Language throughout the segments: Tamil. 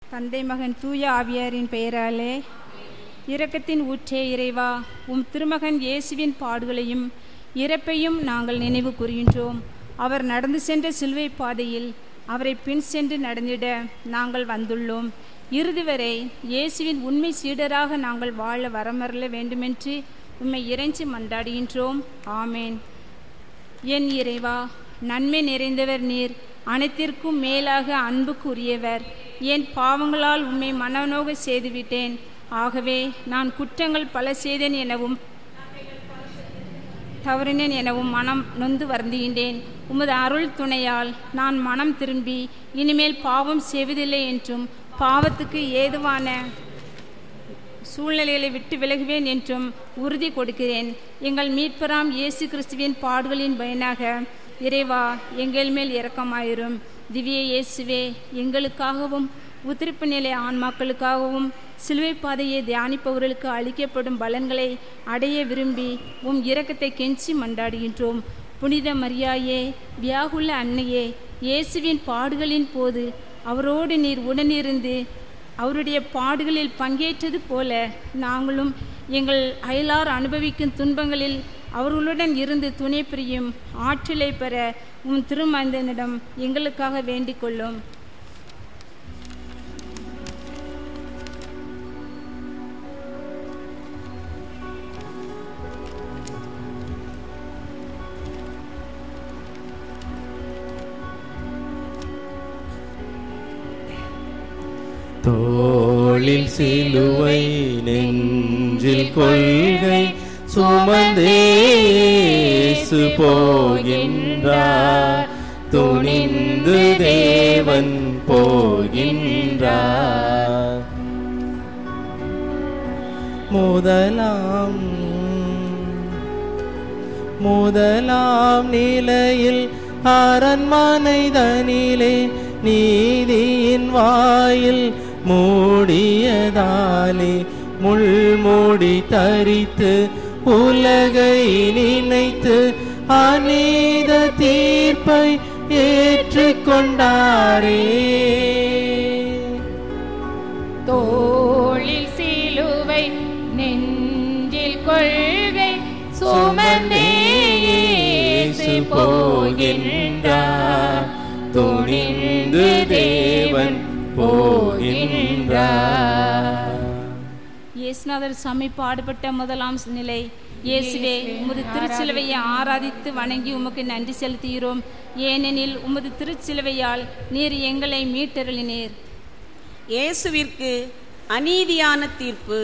தந்தை மகன் தூய ஆவியாரின் பெயராலே இரக்கத்தின் ஊற்றே இறைவா உம் திருமகன் இயேசுவின் பாடுகளையும் இறப்பையும் நாங்கள் நினைவு கூறுகின்றோம் அவர் நடந்து சென்ற சிலுவை பாதையில் அவரை பின் சென்று நடந்திட நாங்கள் வந்துள்ளோம் இறுதி வரை இயேசுவின் உண்மை சீடராக நாங்கள் வாழ வரமரல வேண்டுமென்று உம்மை இறைஞ்சி மன்றாடுகின்றோம் ஆமேன் என் இறைவா நன்மை நிறைந்தவர் நீர் அனைத்திற்கும் மேலாக அன்புக்குரியவர் என் பாவங்களால் உம்மை மனநோக செய்துவிட்டேன் ஆகவே நான் குற்றங்கள் பல செய்தேன் எனவும் தவறினேன் எனவும் மனம் நொந்து வருந்துகின்றேன் உமது அருள் துணையால் நான் மனம் திரும்பி இனிமேல் பாவம் செய்வதில்லை என்றும் பாவத்துக்கு ஏதுவான சூழ்நிலைகளை விட்டு விலகுவேன் என்றும் உறுதி கொடுக்கிறேன் எங்கள் மீட்பராம் இயேசு கிறிஸ்துவின் பாடுகளின் பயனாக இறைவா எங்கள் மேல் இரக்கமாயிரும் திவ்ய இயேசுவே எங்களுக்காகவும் உத்திரிப்பு நிலை ஆன்மாக்களுக்காகவும் சிலுவை பாதையை தியானிப்பவர்களுக்கு அளிக்கப்படும் பலன்களை அடைய விரும்பி உம் இரக்கத்தை கெஞ்சி மண்டாடுகின்றோம் புனித மரியாயே வியாகுள்ள அன்னையே இயேசுவின் பாடுகளின் போது அவரோடு நீர் உடனிருந்து அவருடைய பாடுகளில் பங்கேற்றது போல நாங்களும் எங்கள் அயலார் அனுபவிக்கும் துன்பங்களில் அவர்களுடன் இருந்து துணை புரியும் ஆற்றலை பெற உம் திருமந்தனிடம் எங்களுக்காக வேண்டிக் கொள்ளும் தோளில் சிலுவை நெஞ்சில் கொள்கை சுமந்தேசு போகின்றார் துணிந்து தேவன் போகின்றார் முதலாம் முதலாம் நிலையில் அரண்மனை தனிலே நீதியின் வாயில் மூடியதாலே முள்மூடி தரித்து உலகை நினைத்து அநீத தீர்ப்பை ஏற்றுக்கொண்டாரே தோளில் சிலுவை நெஞ்சில் கொள்கை சுமந்தேசு போகின்றார் துணிந்து தேவன் போகின்றார் இயேசுநாதர் சாமி பாடுபட்ட முதலாம் நிலை இயேசுவே உமது திருச்சிலுவையை ஆராதித்து வணங்கி உமக்கு நன்றி செலுத்துகிறோம் ஏனெனில் உமது திருச்சிலுவையால் நீர் எங்களை மீட்டருளினீர் இயேசுவிற்கு அநீதியான தீர்ப்பு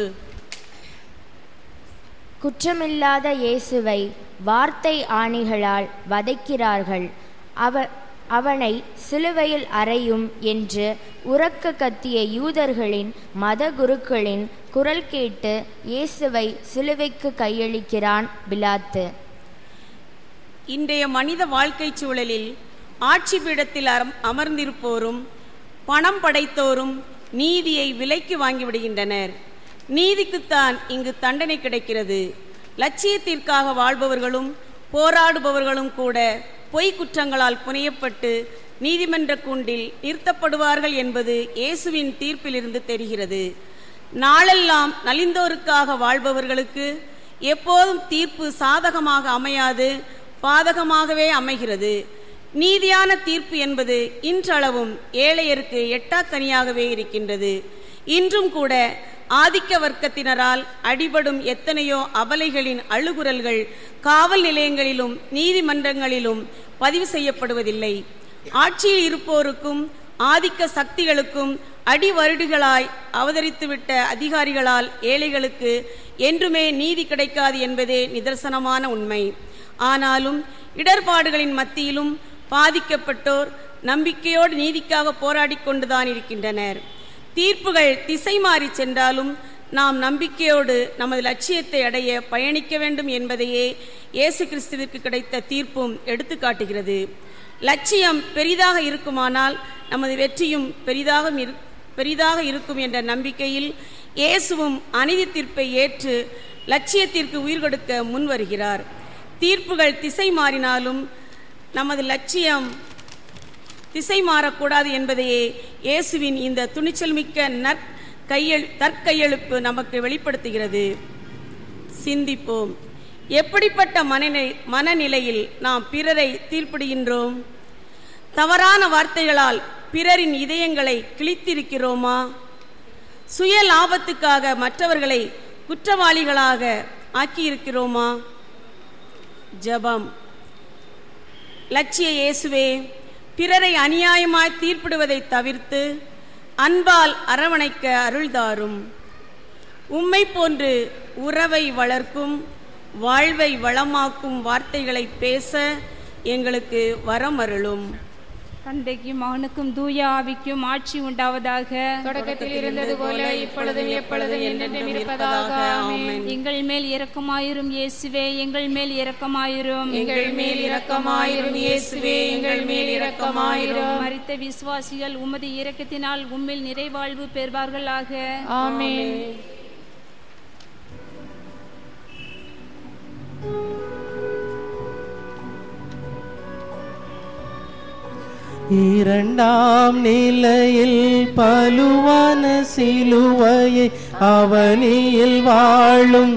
குற்றமில்லாத இயேசுவை வார்த்தை ஆணிகளால் வதைக்கிறார்கள் அவ அவனை சிலுவையில் அறையும் என்று உறக்க கத்திய யூதர்களின் மத குருக்களின் குரல் கேட்டு இயேசுவை சிலுவைக்கு கையளிக்கிறான் பிலாத்து இன்றைய மனித வாழ்க்கை சூழலில் ஆட்சி பீடத்தில் அரம்- அமர்ந்திருப்போரும் பணம் படைத்தோரும் நீதியை விலைக்கு வாங்கிவிடுகின்றனர் நீதிக்குத்தான் இங்கு தண்டனை கிடைக்கிறது லட்சியத்திற்காக வாழ்பவர்களும் போராடுபவர்களும் கூட பொய் குற்றங்களால் புனையப்பட்டு நீதிமன்ற கூண்டில் நிறுத்தப்படுவார்கள் என்பது இயேசுவின் தீர்ப்பிலிருந்து தெரிகிறது நாளெல்லாம் நலிந்தோருக்காக வாழ்பவர்களுக்கு எப்போதும் தீர்ப்பு சாதகமாக அமையாது பாதகமாகவே அமைகிறது நீதியான தீர்ப்பு என்பது இன்றளவும் ஏழையருக்கு எட்டாக்கனியாகவே இருக்கின்றது இன்றும் கூட ஆதிக்க வர்க்கத்தினரால் அடிபடும் எத்தனையோ அபலைகளின் அழுகுரல்கள் காவல் நிலையங்களிலும் நீதிமன்றங்களிலும் பதிவு செய்யப்படுவதில்லை ஆட்சியில் இருப்போருக்கும் ஆதிக்க சக்திகளுக்கும் அடிவருடுகளாய் அவதரித்துவிட்ட அதிகாரிகளால் ஏழைகளுக்கு என்றுமே நீதி கிடைக்காது என்பதே நிதர்சனமான உண்மை ஆனாலும் இடர்பாடுகளின் மத்தியிலும் பாதிக்கப்பட்டோர் நம்பிக்கையோடு நீதிக்காக போராடிக் கொண்டுதான் இருக்கின்றனர் தீர்ப்புகள் திசை மாறி சென்றாலும் நாம் நம்பிக்கையோடு நமது லட்சியத்தை அடைய பயணிக்க வேண்டும் என்பதையே இயேசு கிறிஸ்துவிற்கு கிடைத்த தீர்ப்பும் எடுத்துக்காட்டுகிறது லட்சியம் பெரிதாக இருக்குமானால் நமது வெற்றியும் பெரிதாக இரு- பெரிதாக இருக்கும் என்ற நம்பிக்கையில் இயேசுவும் அநீதி தீர்ப்பை ஏற்று லட்சியத்திற்கு உயிர் கொடுக்க முன் வருகிறார் தீர்ப்புகள் திசை மாறினாலும் நமது லட்சியம் திசை மாறக்கூடாது என்பதையே இயேசுவின் இந்த துணிச்சல் மிக்க நற் கையெழு தற்கையெழுப்பு நமக்கு வெளிப்படுத்துகிறது சிந்திப்போம் எப்படிப்பட்ட மனநிலை மனநிலையில் நாம் பிறரை தீர்ப்பிடுகின்றோம் தவறான வார்த்தைகளால் பிறரின் இதயங்களை கிழித்திருக்கிறோமா சுய லாபத்துக்காக மற்றவர்களை குற்றவாளிகளாக ஆக்கியிருக்கிறோமா ஜெபம் லட்சிய இயேசுவே பிறரை அநியாயமாய் தீர்ப்பிடுவதை தவிர்த்து அன்பால் அரவணைக்க அருள்தாரும் உம்மை போன்று உறவை வளர்க்கும் வாழ்வை வளமாக்கும் வார்த்தைகளை பேச எங்களுக்கு வரம் அருளும் தந்தைக்கும் மகனுக்கும் தூய ஆவிக்கும் ஆட்சி உண்டாவதாக தொடக்கத்தில் இருந்தது போல இப்பொழுதும் எப்பொழுதும் என்றென்றும் இருப்பதாக ஆமென் எங்கள் மேல் இரக்கமாயிரும் இயேசுவே எங்கள் மேல் இரக்கமாயிரும் எங்கள் மேல் இரக்கமாயிரும் இயேசுவே எங்கள் மேல் இரக்கமாயிரும் மரித்த விசுவாசிகள் உமது இரக்கத்தினால் உம்மில் நிறைவாழ்வு பெறுவார்களாக ஆமென் இரண்டாம் நிலையில் பலுவான சிலுவையை அவனியில் வாழும்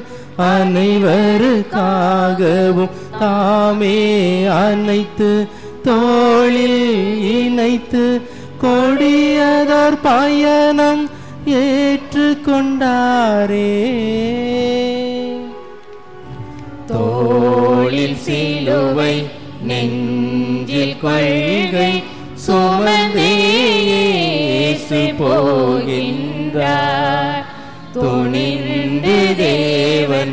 அனைவருக்காகவும் தாமே அனைத்து தோளில் இணைத்து கொடியதோர் பயணம் ஏற்றுக்கொண்டாரே தோளில் சிலுவை நெஞ்சில் கொள்கை சுமந்தே இயேசு போகின்றார் துணிந்து தேவன்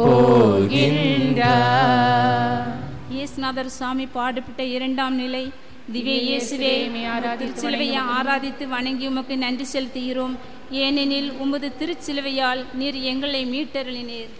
போகின்றார் இயேசுநாதர் சுவாமி பாடுபட்ட இரண்டாம் நிலை திவ்ய இயேசுவே திருச்சிலுவையை ஆராதித்து வணங்கி உமக்கு நன்றி செலுத்துகிறோம் ஏனெனில் உமது திருச்சிலுவையால் நீர் எங்களை மீட்டருளினீர்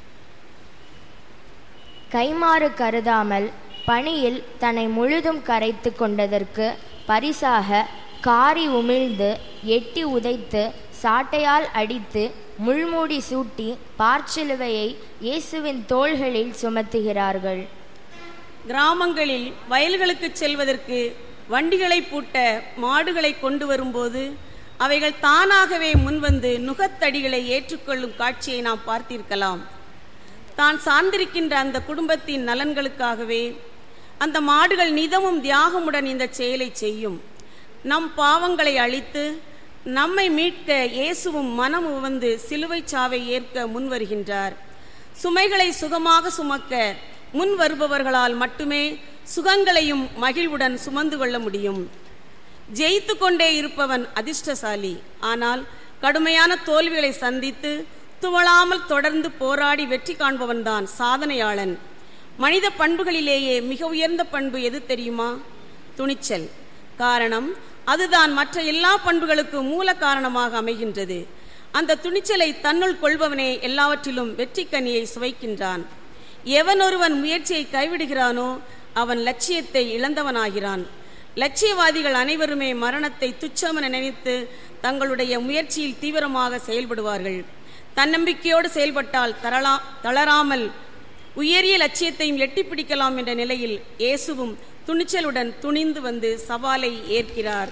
கைமாறு கருதாமல் பணியில் தன்னை முழுதும் கரைத்து கொண்டதற்கு பரிசாக காரி உமிழ்ந்து எட்டி உதைத்து சாட்டையால் அடித்து முள்மூடி சூட்டி பார்ச்சிலுவையை இயேசுவின் தோள்களில் சுமத்துகிறார்கள் கிராமங்களில் வயல்களுக்கு செல்வதற்கு வண்டிகளை பூட்ட மாடுகளை கொண்டு வரும்போது அவைகள் தானாகவே முன்வந்து நுகத்தடிகளை ஏற்றுக்கொள்ளும் காட்சியை நாம் பார்த்திருக்கலாம் தான் சார்ந்திருக்கின்ற அந்த குடும்பத்தின் நலன்களுக்காகவே அந்த மாடுகள் நிதமும் தியாகமுடன் இந்த செயலை செய்யும் நம் பாவங்களை அழித்து நம்மை மீட்க இயேசுவும் மனம் உவந்து சிலுவைச் சாவை ஏற்க முன்வருகின்றார் சுமைகளை சுகமாக சுமக்க முன் வருபவர்களால் மட்டுமே சுகங்களையும் மகிழ்வுடன் சுமந்து கொள்ள முடியும் ஜெயித்து கொண்டே இருப்பவன் அதிர்ஷ்டசாலி ஆனால் கடுமையான தோல்விகளை சந்தித்து துவளாமல் தொடர்ந்து போராடி வெற்றி காண்பவன்தான் சாதனையாளன் மனித பண்புகளிலேயே மிக உயர்ந்த பண்பு எது தெரியுமா துணிச்சல் காரணம் அதுதான் மற்ற எல்லா பண்புகளுக்கு மூல காரணமாக அமைகின்றது அந்த துணிச்சலை தன்னுள் கொள்பவனே எல்லாவற்றிலும் வெற்றி கனியை சுவைக்கின்றான் எவன் ஒருவன் முயற்சியை கைவிடுகிறானோ அவன் லட்சியத்தை இழந்தவனாகிறான் லட்சியவாதிகள் அனைவருமே மரணத்தை துச்சமென நினைத்து தங்களுடைய முயற்சியில் தீவிரமாக செயல்படுவார்கள் தன்னம்பிக்கையோடு செயல்பட்டால் தரலா தளராமல் உயரிய லட்சியத்தையும் எட்டிப் பிடிக்கலாம் என்ற நிலையில் இயேசுவும் துணிச்சலுடன் துணிந்து வந்து சவாலை ஏற்கிறார்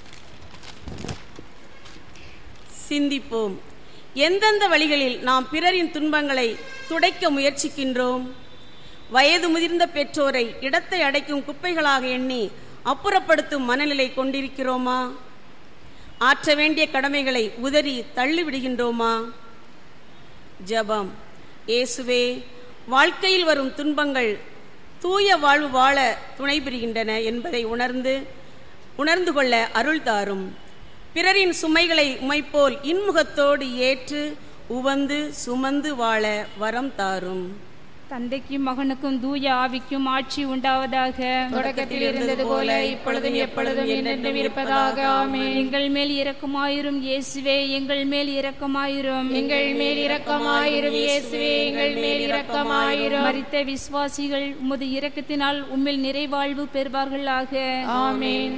சிந்திப்போம் எந்தெந்த வழிகளில் நாம் பிறரின் துன்பங்களை துடைக்க முயற்சிக்கின்றோம் வயது முதிர்ந்த பெற்றோரை இடத்தை அடைக்கும் குப்பைகளாக எண்ணி அப்புறப்படுத்தும் மனநிலை கொண்டிருக்கிறோமா ஆற்ற வேண்டிய கடமைகளை உதறி தள்ளிவிடுகின்றோமா ஜெபம் இயேசுவே வாழ்க்கையில் வரும் துன்பங்கள் தூய வாழ்வு வாழ துணை புரிகின்றன என்பதை உணர்ந்து உணர்ந்து கொள்ள அருள் தாரும் பிறரின் சுமைகளை உமைப்போல் இன்முகத்தோடு ஏற்று உவந்து சுமந்து வாழ வரம் தாரும் தந்தைக்கும் மகனுக்கும் தூய ஆவிக்கும் ஆட்சி உண்டாவதாக தொடக்கத்தில் இருந்தது போல இப்பொழுதும் எப்பொழுதும் என்றென்றும் இருப்பதாக ஆமென் எங்கள் மேல் இரக்கமாயிரும் இயேசுவே எங்கள் மேல் இரக்கமாயிரும் எங்கள் மேல் இரக்கமாயிரும் இயேசுவே எங்கள் மேல் இரக்கமாயிரும் மரித்த விசுவாசிகள் உமது இரக்கத்தினால் உம்மில் நிறைவாழ்வு பெறுவார்களாக ஆமென்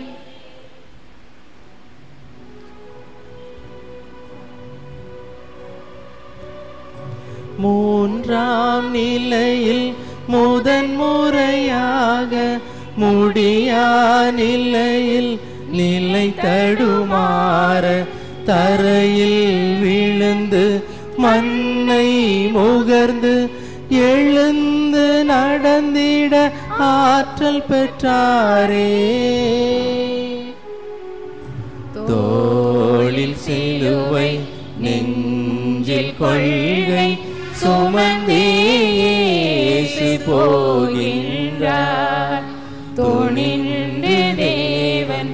மூன்றாம் நிலையில் முதன் முறையாக முடியா நிலையில் நிலை தடுமாற தரையில் விழுந்து மண்ணை முகர்ந்து எழுந்து நடந்திட ஆற்றல் பெற்றாரே தோளில் சிலுவை நெஞ்சில் கொள்கை சுமந்தே இயேசு போகின்றார் துணிந்து தேவன்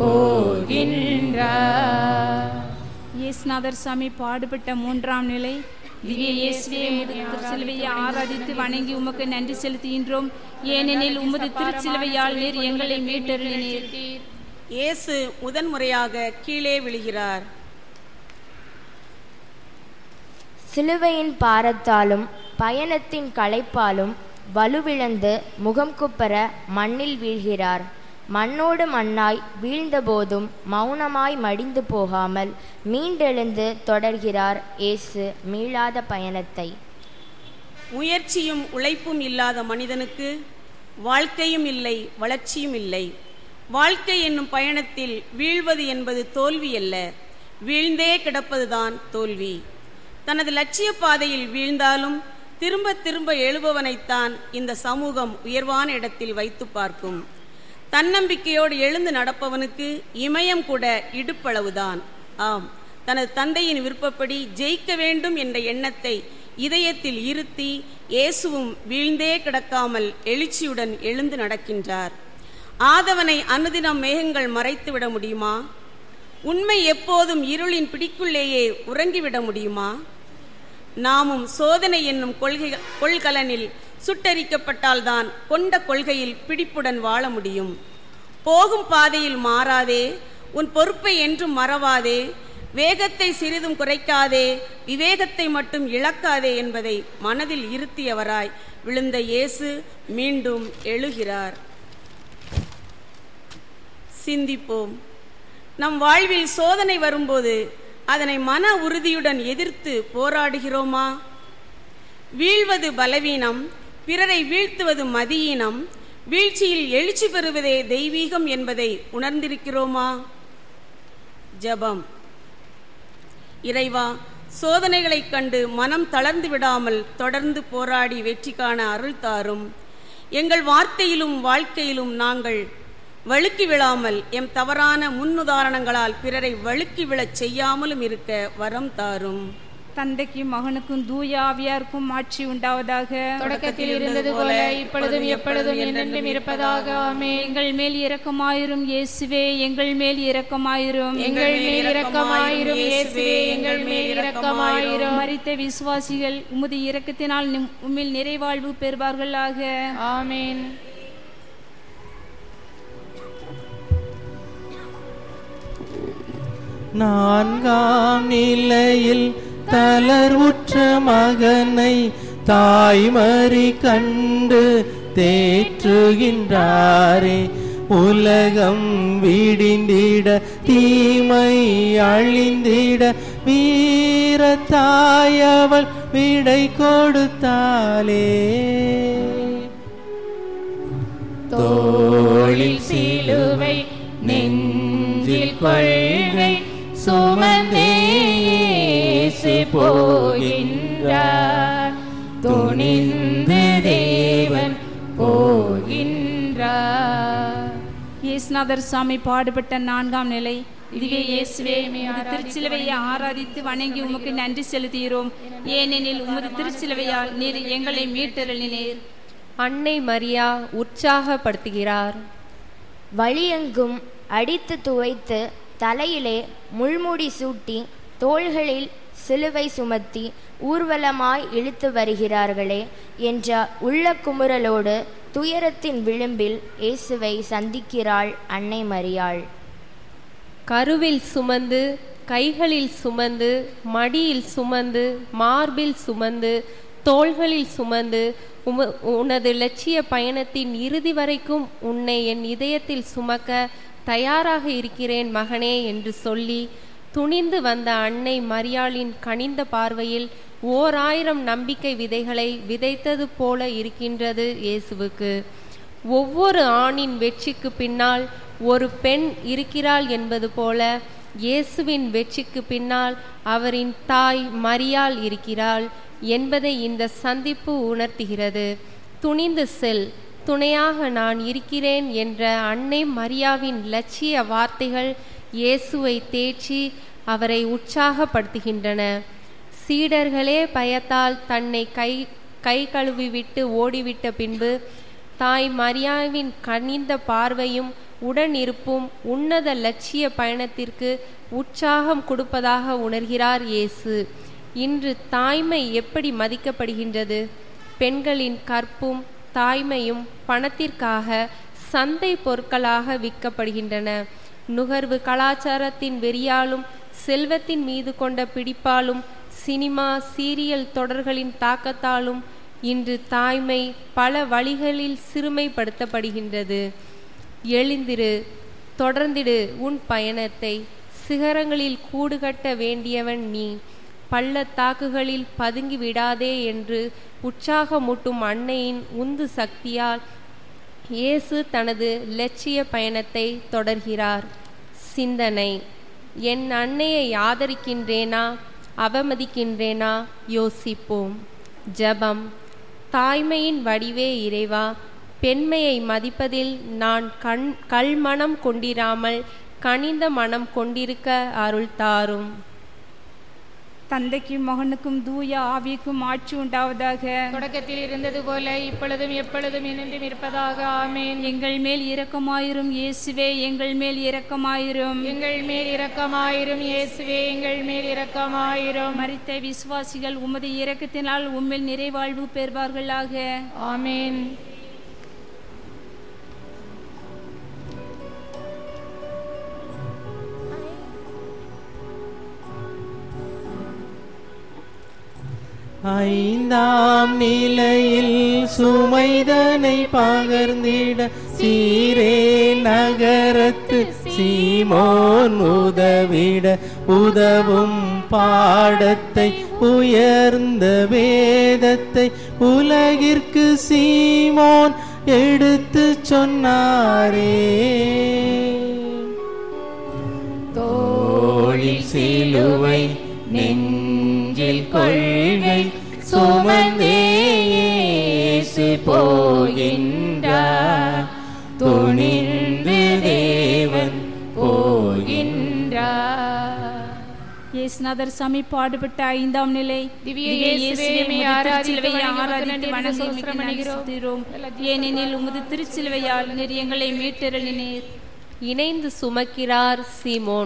போகின்றார் இயேசுநாதர் சாமி பாடுபட்ட மூன்றாம் நிலை திவ்ய இயேசுவே உமது திருச்சிலுவையை ஆராதித்து வணங்கி உமக்கு நன்றி செலுத்துகின்றோம் ஏனெனில் உமது திருச்சிலுவையால் நீர் எங்களை மீட்டருளினீர் இயேசு முதன்முறையாக கீழே விழுகிறார் சிலுவையின் பாரத்தாலும் பயணத்தின் களைப்பாலும் வலுவிழந்து முகம் குப்பர மண்ணில் வீழ்கிறார் மண்ணோடு மண்ணாய் வீழ்ந்தபோதும் மௌனமாய் மடிந்து போகாமல் மீண்டெழுந்து தொடர்கிறார் இயேசு மீளாத பயணத்தை முயற்சியும் உழைப்பும் இல்லாத மனிதனுக்கு வாழ்க்கையும் இல்லை வளர்ச்சியும் இல்லை வாழ்க்கை என்னும் பயணத்தில் வீழ்வது என்பது தோல்வி அல்ல வீழ்ந்தே கிடப்பதுதான் தோல்வி தனது லட்சிய பாதையில் வீழ்ந்தாலும் திரும்ப திரும்ப எழுபவனைத்தான் இந்த சமூகம் உயர்வான இடத்தில் வைத்து பார்க்கும் தன்னம்பிக்கையோடு எழுந்து நடப்பவனுக்கு இமயம் கூட இடுப்பளவுதான் ஆம் தனது தந்தையின் விருப்பப்படி ஜெயிக்க வேண்டும் என்ற எண்ணத்தை இதயத்தில் இருத்தி இயேசுவும் வீழ்ந்தே கிடக்காமல் எழுச்சியுடன் எழுந்து நடக்கின்றார் ஆதவனை அனுதினம் மேகங்கள் மறைத்துவிட முடியுமா உண்மை எப்போதும் இருளின் பிடிக்குள்ளேயே உறங்கிவிட முடியுமா நாமும் சோதனை என்னும் கொள்கை கொள்கலனில் சுட்டரிக்கப்பட்டால்தான் கொண்ட கொள்கையில் பிடிப்புடன் வாழ முடியும் போகும் பாதையில் மாறாதே உன் பொறுப்பை என்றும் மறவாதே வேகத்தை சிறிதும் குறைக்காதே விவேகத்தை மட்டும் இழக்காதே என்பதை மனதில் இருத்தியவராய் விழுந்த இயேசு மீண்டும் எழுகிறார் சிந்திப்போம் நம் வாழ்வில் சோதனை வரும்போது அதனை மன உறுதியுடன் எதிர்த்து போராடுகிறோமா வீழ்வது பலவீனம் பிறரை வீழ்த்துவது மதியீனம் வீழ்ச்சியில் எழுச்சி பெறுவதே தெய்வீகம் என்பதை உணர்ந்திருக்கிறோமா ஜெபம் இறைவா சோதனைகளைக் கண்டு மனம் தளர்ந்து விடாமல் தொடர்ந்து போராடி வெற்றி காண அருள் தாரும் எங்கள் வார்த்தையிலும் வாழ்க்கையிலும் நாங்கள் வழுக்கி விழாமல் எம் தவறான முன்னுதாரணங்களால் பிறரை வழுக்கி விழச் செய்யாமலும் இருக்க வரம் தாரும் தந்தைக்கும் மகனுக்கும் தூய ஆவியாருக்கும் ஆட்சி உண்டாவதாக தொடக்கத்தில் இருந்தது போல இப்பொழுதும் எப்பொழுதும் என்றென்றும் இருப்பதாக ஆமென் எங்கள் மேல் இரக்கமாயிரும் இயேசுவே எங்கள் மேல் இரக்கமாயிரும் எங்கள் மேல் இரக்கமாயிரும் இயேசுவே எங்கள் மேல் இரக்கமாயிரும் மரித்த விசுவாசிகள் உமது இரக்கத்தினால் நிம்- உம்மில் நிறைவாழ்வு பெறுவார்களாக ஆமென் நான்காம் நிலையில் தளர்வுற்ற மகனை தாய்மறி கண்டு தேற்றுகின்றாரே உலகம் விடிந்திட தீமை அழிந்திட வீர தாயவள் விடை கொடுத்தாளே தோளில் சிலுவை நெஞ்சில் கொள்கை சுமந்தே இயேசு போகின்றார் துணிந்து தேவன் போகின்றார் இயேசுநாதர் சாமி பாடுபட்ட நான்காம் நிலை இதுவே இயேசுவே உமது திருச்சிலுவையை ஆராதித்து வணங்கி உமக்கு நன்றி செலுத்துகிறோம் ஏனெனில் உமது திருச்சிலுவையால் நீர் எங்களை மீட்டருளினீர் அன்னை மரியா உற்சாகப்படுத்துகிறார் வழியெங்கும் அடித்து துவைத்து தலையிலே முள்முடி சூட்டி தோள்களில் சிலுவை சுமத்தி ஊர்வலமாய் இழுத்து வருகிறார்களே என்ற உள்ள குமுறலோடு துயரத்தின் விளிம்பில் இயேசுவை சந்திக்கிறாள் அன்னை மரியாள் கருவில் சுமந்து கைகளில் சுமந்து மடியில் சுமந்து மார்பில் சுமந்து தோள்களில் சுமந்து உம உனது லட்சிய பயணத்தின் இறுதி வரைக்கும் உன்னை என் இதயத்தில் சுமக்க தயாராக இருக்கிறேன் மகனே என்று சொல்லி துணிந்து வந்த அன்னை மரியாளின் கனிந்த பார்வையில் ஓர் ஆயிரம் நம்பிக்கை விதைகளை விதைத்தது போல இருக்கின்றது இயேசுவுக்கு ஒவ்வொரு ஆணின் வெற்றிக்கு பின்னால் ஒரு பெண் இருக்கிறாள் என்பது போல இயேசுவின் வெற்றிக்கு பின்னால் அவரின் தாய் மரியாள் இருக்கிறாள் என்பதை இந்த சந்திப்பு உணர்த்துகிறது துணிந்து செல் துணையாக நான் இருக்கிறேன் என்ற அன்னை மரியாவின் லட்சிய வார்த்தைகள் இயேசுவை தேற்றி அவரை உற்சாகப்படுத்துகின்றன சீடர்களே பயத்தால் தன்னை கை கை கழுவி விட்டு ஓடிவிட்ட பின்பு தாய் மரியாவின் கனிந்த பார்வையும் உடனிருப்பும் உன்னத லட்சிய பயணத்திற்கு உற்சாகம் கொடுப்பதாக உணர்கிறார் இயேசு இன்று தாய்மை எப்படி மதிக்கப்படுகின்றது பெண்களின் கற்பும் தாய்மையும் பணத்திற்காக சந்தை பொருட்களாக விற்கப்படுகின்றன நுகர்வு கலாச்சாரத்தின் வெறியாலும் செல்வத்தின் மீது கொண்ட பிடிப்பாலும் சினிமா சீரியல் தொடர்களின் தாக்கத்தாலும் இன்று தாய்மை பல வழிகளில் சிறுமைப்படுத்தப்படுகின்றது எழுந்திரு தொடர்ந்திடு உன் பயணத்தை சிகரங்களில் கூடுகட்ட வேண்டியவன் நீ பள்ளத்தாக்குகளில் பதுங்கி விடாதே என்று உற்சாகமூட்டும் அன்னையின் உந்து சக்தியால் இயேசு தனது லட்சிய பயணத்தை தொடர்கிறார் சிந்தனை என் அன்னையை ஆதரிக்கின்றேனா அவமதிக்கின்றேனா யோசிப்போம் ஜெபம் தாய்மையின் வடிவே இறைவா பெண்மையை மதிப்பதில் நான் கண் கல்மனம் கொண்டிராமல் கனிந்த மனம் கொண்டிருக்க அருள் தாரும் தந்தைக்கும் மகனுக்கும் தூய ஆவிக்கும் ஆட்சி உண்டாவதாக தொடக்கத்தில் இருந்தது போல இப்பொழுதும் எப்பொழுதும் என்றும் இருப்பதாக ஆமேன் எங்கள் மேல் இரக்கமாயிரும் இயேசுவே எங்கள் மேல் இரக்கமாயிரும் எங்கள் மேல் இரக்கமாயிரும் இயேசுவே எங்கள் மேல் இரக்கமாயிரும் மரித்த விசுவாசிகள் உமது இரக்கத்தினால் உம்மில் நிறைவாழ்வு பெறுவார்களாக ஆமேன் ஐந்தாம் நிலையில் சுமைதனை பகர்ந்திட சீரே நகரத்து சீமோன் உதவிட உதவும் பாடத்தை உயர்ந்த வேதத்தை உலகிற்கு சீமோன் எடுத்து சொன்னாரே தோளில் சிலுவை நெஞ்சில் கொள்கை சுமந்தே இயேசு போகின்றார் துணிந்து தேவன் போகின்றார் இயேசுநாதர் சாமி பாடுபட்ட ஐந்தாம் நிலை திவ்ய திவ்ய இயேசுவே, இயேசுவே, உம்மை உமது ஆராதித்து திருச்சிலுவையை வணங்கி உமக்கு ஆராதித்து நன்றி வணங்கி என்று உமக்கு நன்றி ஸ்தோத்திரம் செலுத்துகிறோம். ஏனெனில் உமது திருச்சிலுவையால் நீர் எங்களை மீட்டருளினீர் இணைந்து சுமக்கிறார் சீமோன்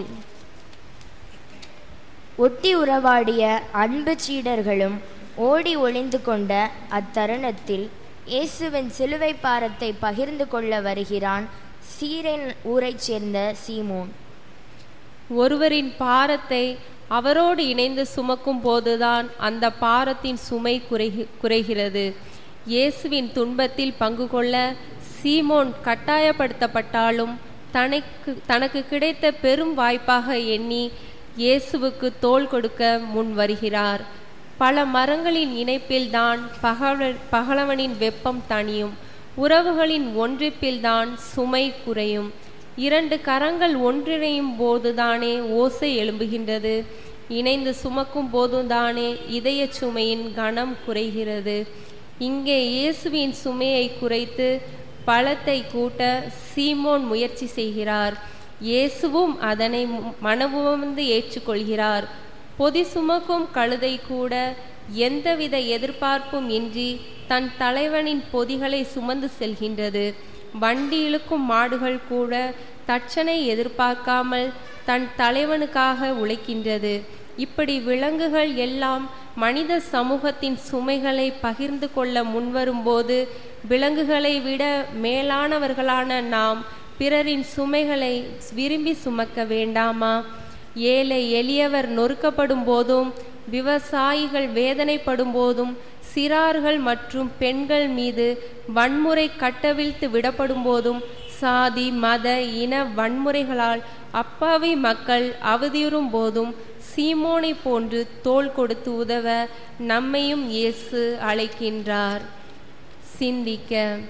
ஒட்டி உறவாடிய அன்பு சீடர்களும் ஓடி ஒளிந்து கொண்ட அத்தருணத்தில் இயேசுவின் சிலுவை பாரத்தை பகிர்ந்து கொள்ள வருகிறான் சீரன் ஊரைச் சேர்ந்த சீமோன் ஒருவரின் பாரத்தை அவரோடு இணைந்து சுமக்கும் போதுதான் அந்த பாரத்தின் சுமை குறைகி குறைகிறது இயேசுவின் துன்பத்தில் பங்கு கொள்ள சீமோன் கட்டாயப்படுத்தப்பட்டாலும் தனக்கு தனக்கு கிடைத்த பெரும் வாய்ப்பாக எண்ணி இயேசுவுக்கு தோள் கொடுக்க முன் வருகிறார் பல மரங்களின் இணைப்பில்தான் பகவ பகலவனின் வெப்பம் தணியும் உறவுகளின் ஒன்றிப்பில்தான் சுமை குறையும் இரண்டு கரங்கள் ஒன்றிணையும் போதுதானே ஓசை எழும்புகின்றது இணைந்து சுமக்கும் போதுதானே இதய சுமையின் கனம் குறைகிறது இங்கே இயேசுவின் சுமையை குறைத்து பலத்தை கூட்ட சீமோன் முயற்சி செய்கிறார் இயேசுவும் அதனை மு- மனமுவந்து ஏற்றுக்கொள்கிறார் பொதி சுமக்கும் கழுதை கூட எந்தவித எதிர்பார்ப்பும் இன்றி தன் தலைவனின் பொதிகளை சுமந்து செல்கின்றது வண்டி இழுக்கும் மாடுகள் கூட தட்சனை எதிர்பார்க்காமல் தன் தலைவனுக்காக உழைக்கின்றது இப்படி விலங்குகள் எல்லாம் மனித சமூகத்தின் சுமைகளை பகிர்ந்து கொள்ள முன்வரும்போது விலங்குகளை விட மேலானவர்களான நாம் பிறரின் சுமைகளை விரும்பி சுமக்க வேண்டாமா ஏழை எளியவர் நொறுக்கப்படும் போதும் விவசாயிகள் வேதனைப்படும் போதும் சிறார்கள் மற்றும் பெண்கள் மீது வன்முறை கட்டவிழ்த்து விடப்படும் போதும் சாதி மத இன வன்முறைகளால் அப்பாவி மக்கள் அவதியுறும் போதும் சீமோனை போன்று தோள் கொடுத்து உதவ நம்மையும் இயேசு அழைக்கின்றார் சிந்திக்க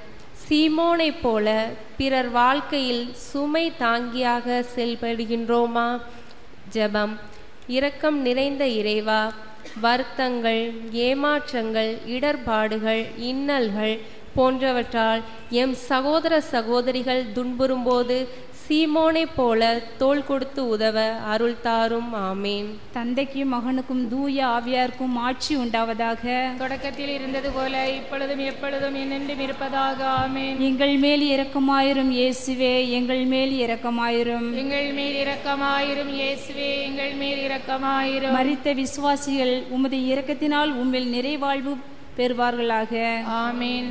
சீமோனைப் போல பிறர் வாழ்க்கையில் சுமை தாங்கியாக செயல்படுகின்றோமா ஜெபம் இரக்கம் நிறைந்த இறைவா வருத்தங்கள் ஏமாற்றங்கள் இடர்பாடுகள் இன்னல்கள் போன்றவற்றால் எம் சகோதர சகோதரிகள் துன்புறும்போது சீமோனைப் போல தோள் கொடுத்து உதவ அருள் தாரும் ஆமேன் தந்தைக்கும் மகனுக்கும் தூய ஆவியாருக்கும் ஆட்சி உண்டாவதாக தொடக்கத்தில் இருந்தது போல இப்பொழுதும் எப்பொழுதும் என்னென்றும் இருப்பதாக ஆமென் எங்கள் மேல் இரக்கமாயிரும் இயேசுவே எங்கள் மேல் இரக்கமாயிரும் எங்கள் மேல் இரக்கமாயிரும் இயேசுவே எங்கள் மேல் இரக்கமாயிரும் மரித்த விசுவாசிகள் உமது இரக்கத்தினால் உம்மில் நிறைவாழ்வு பெறுவார்களாக ஆமென்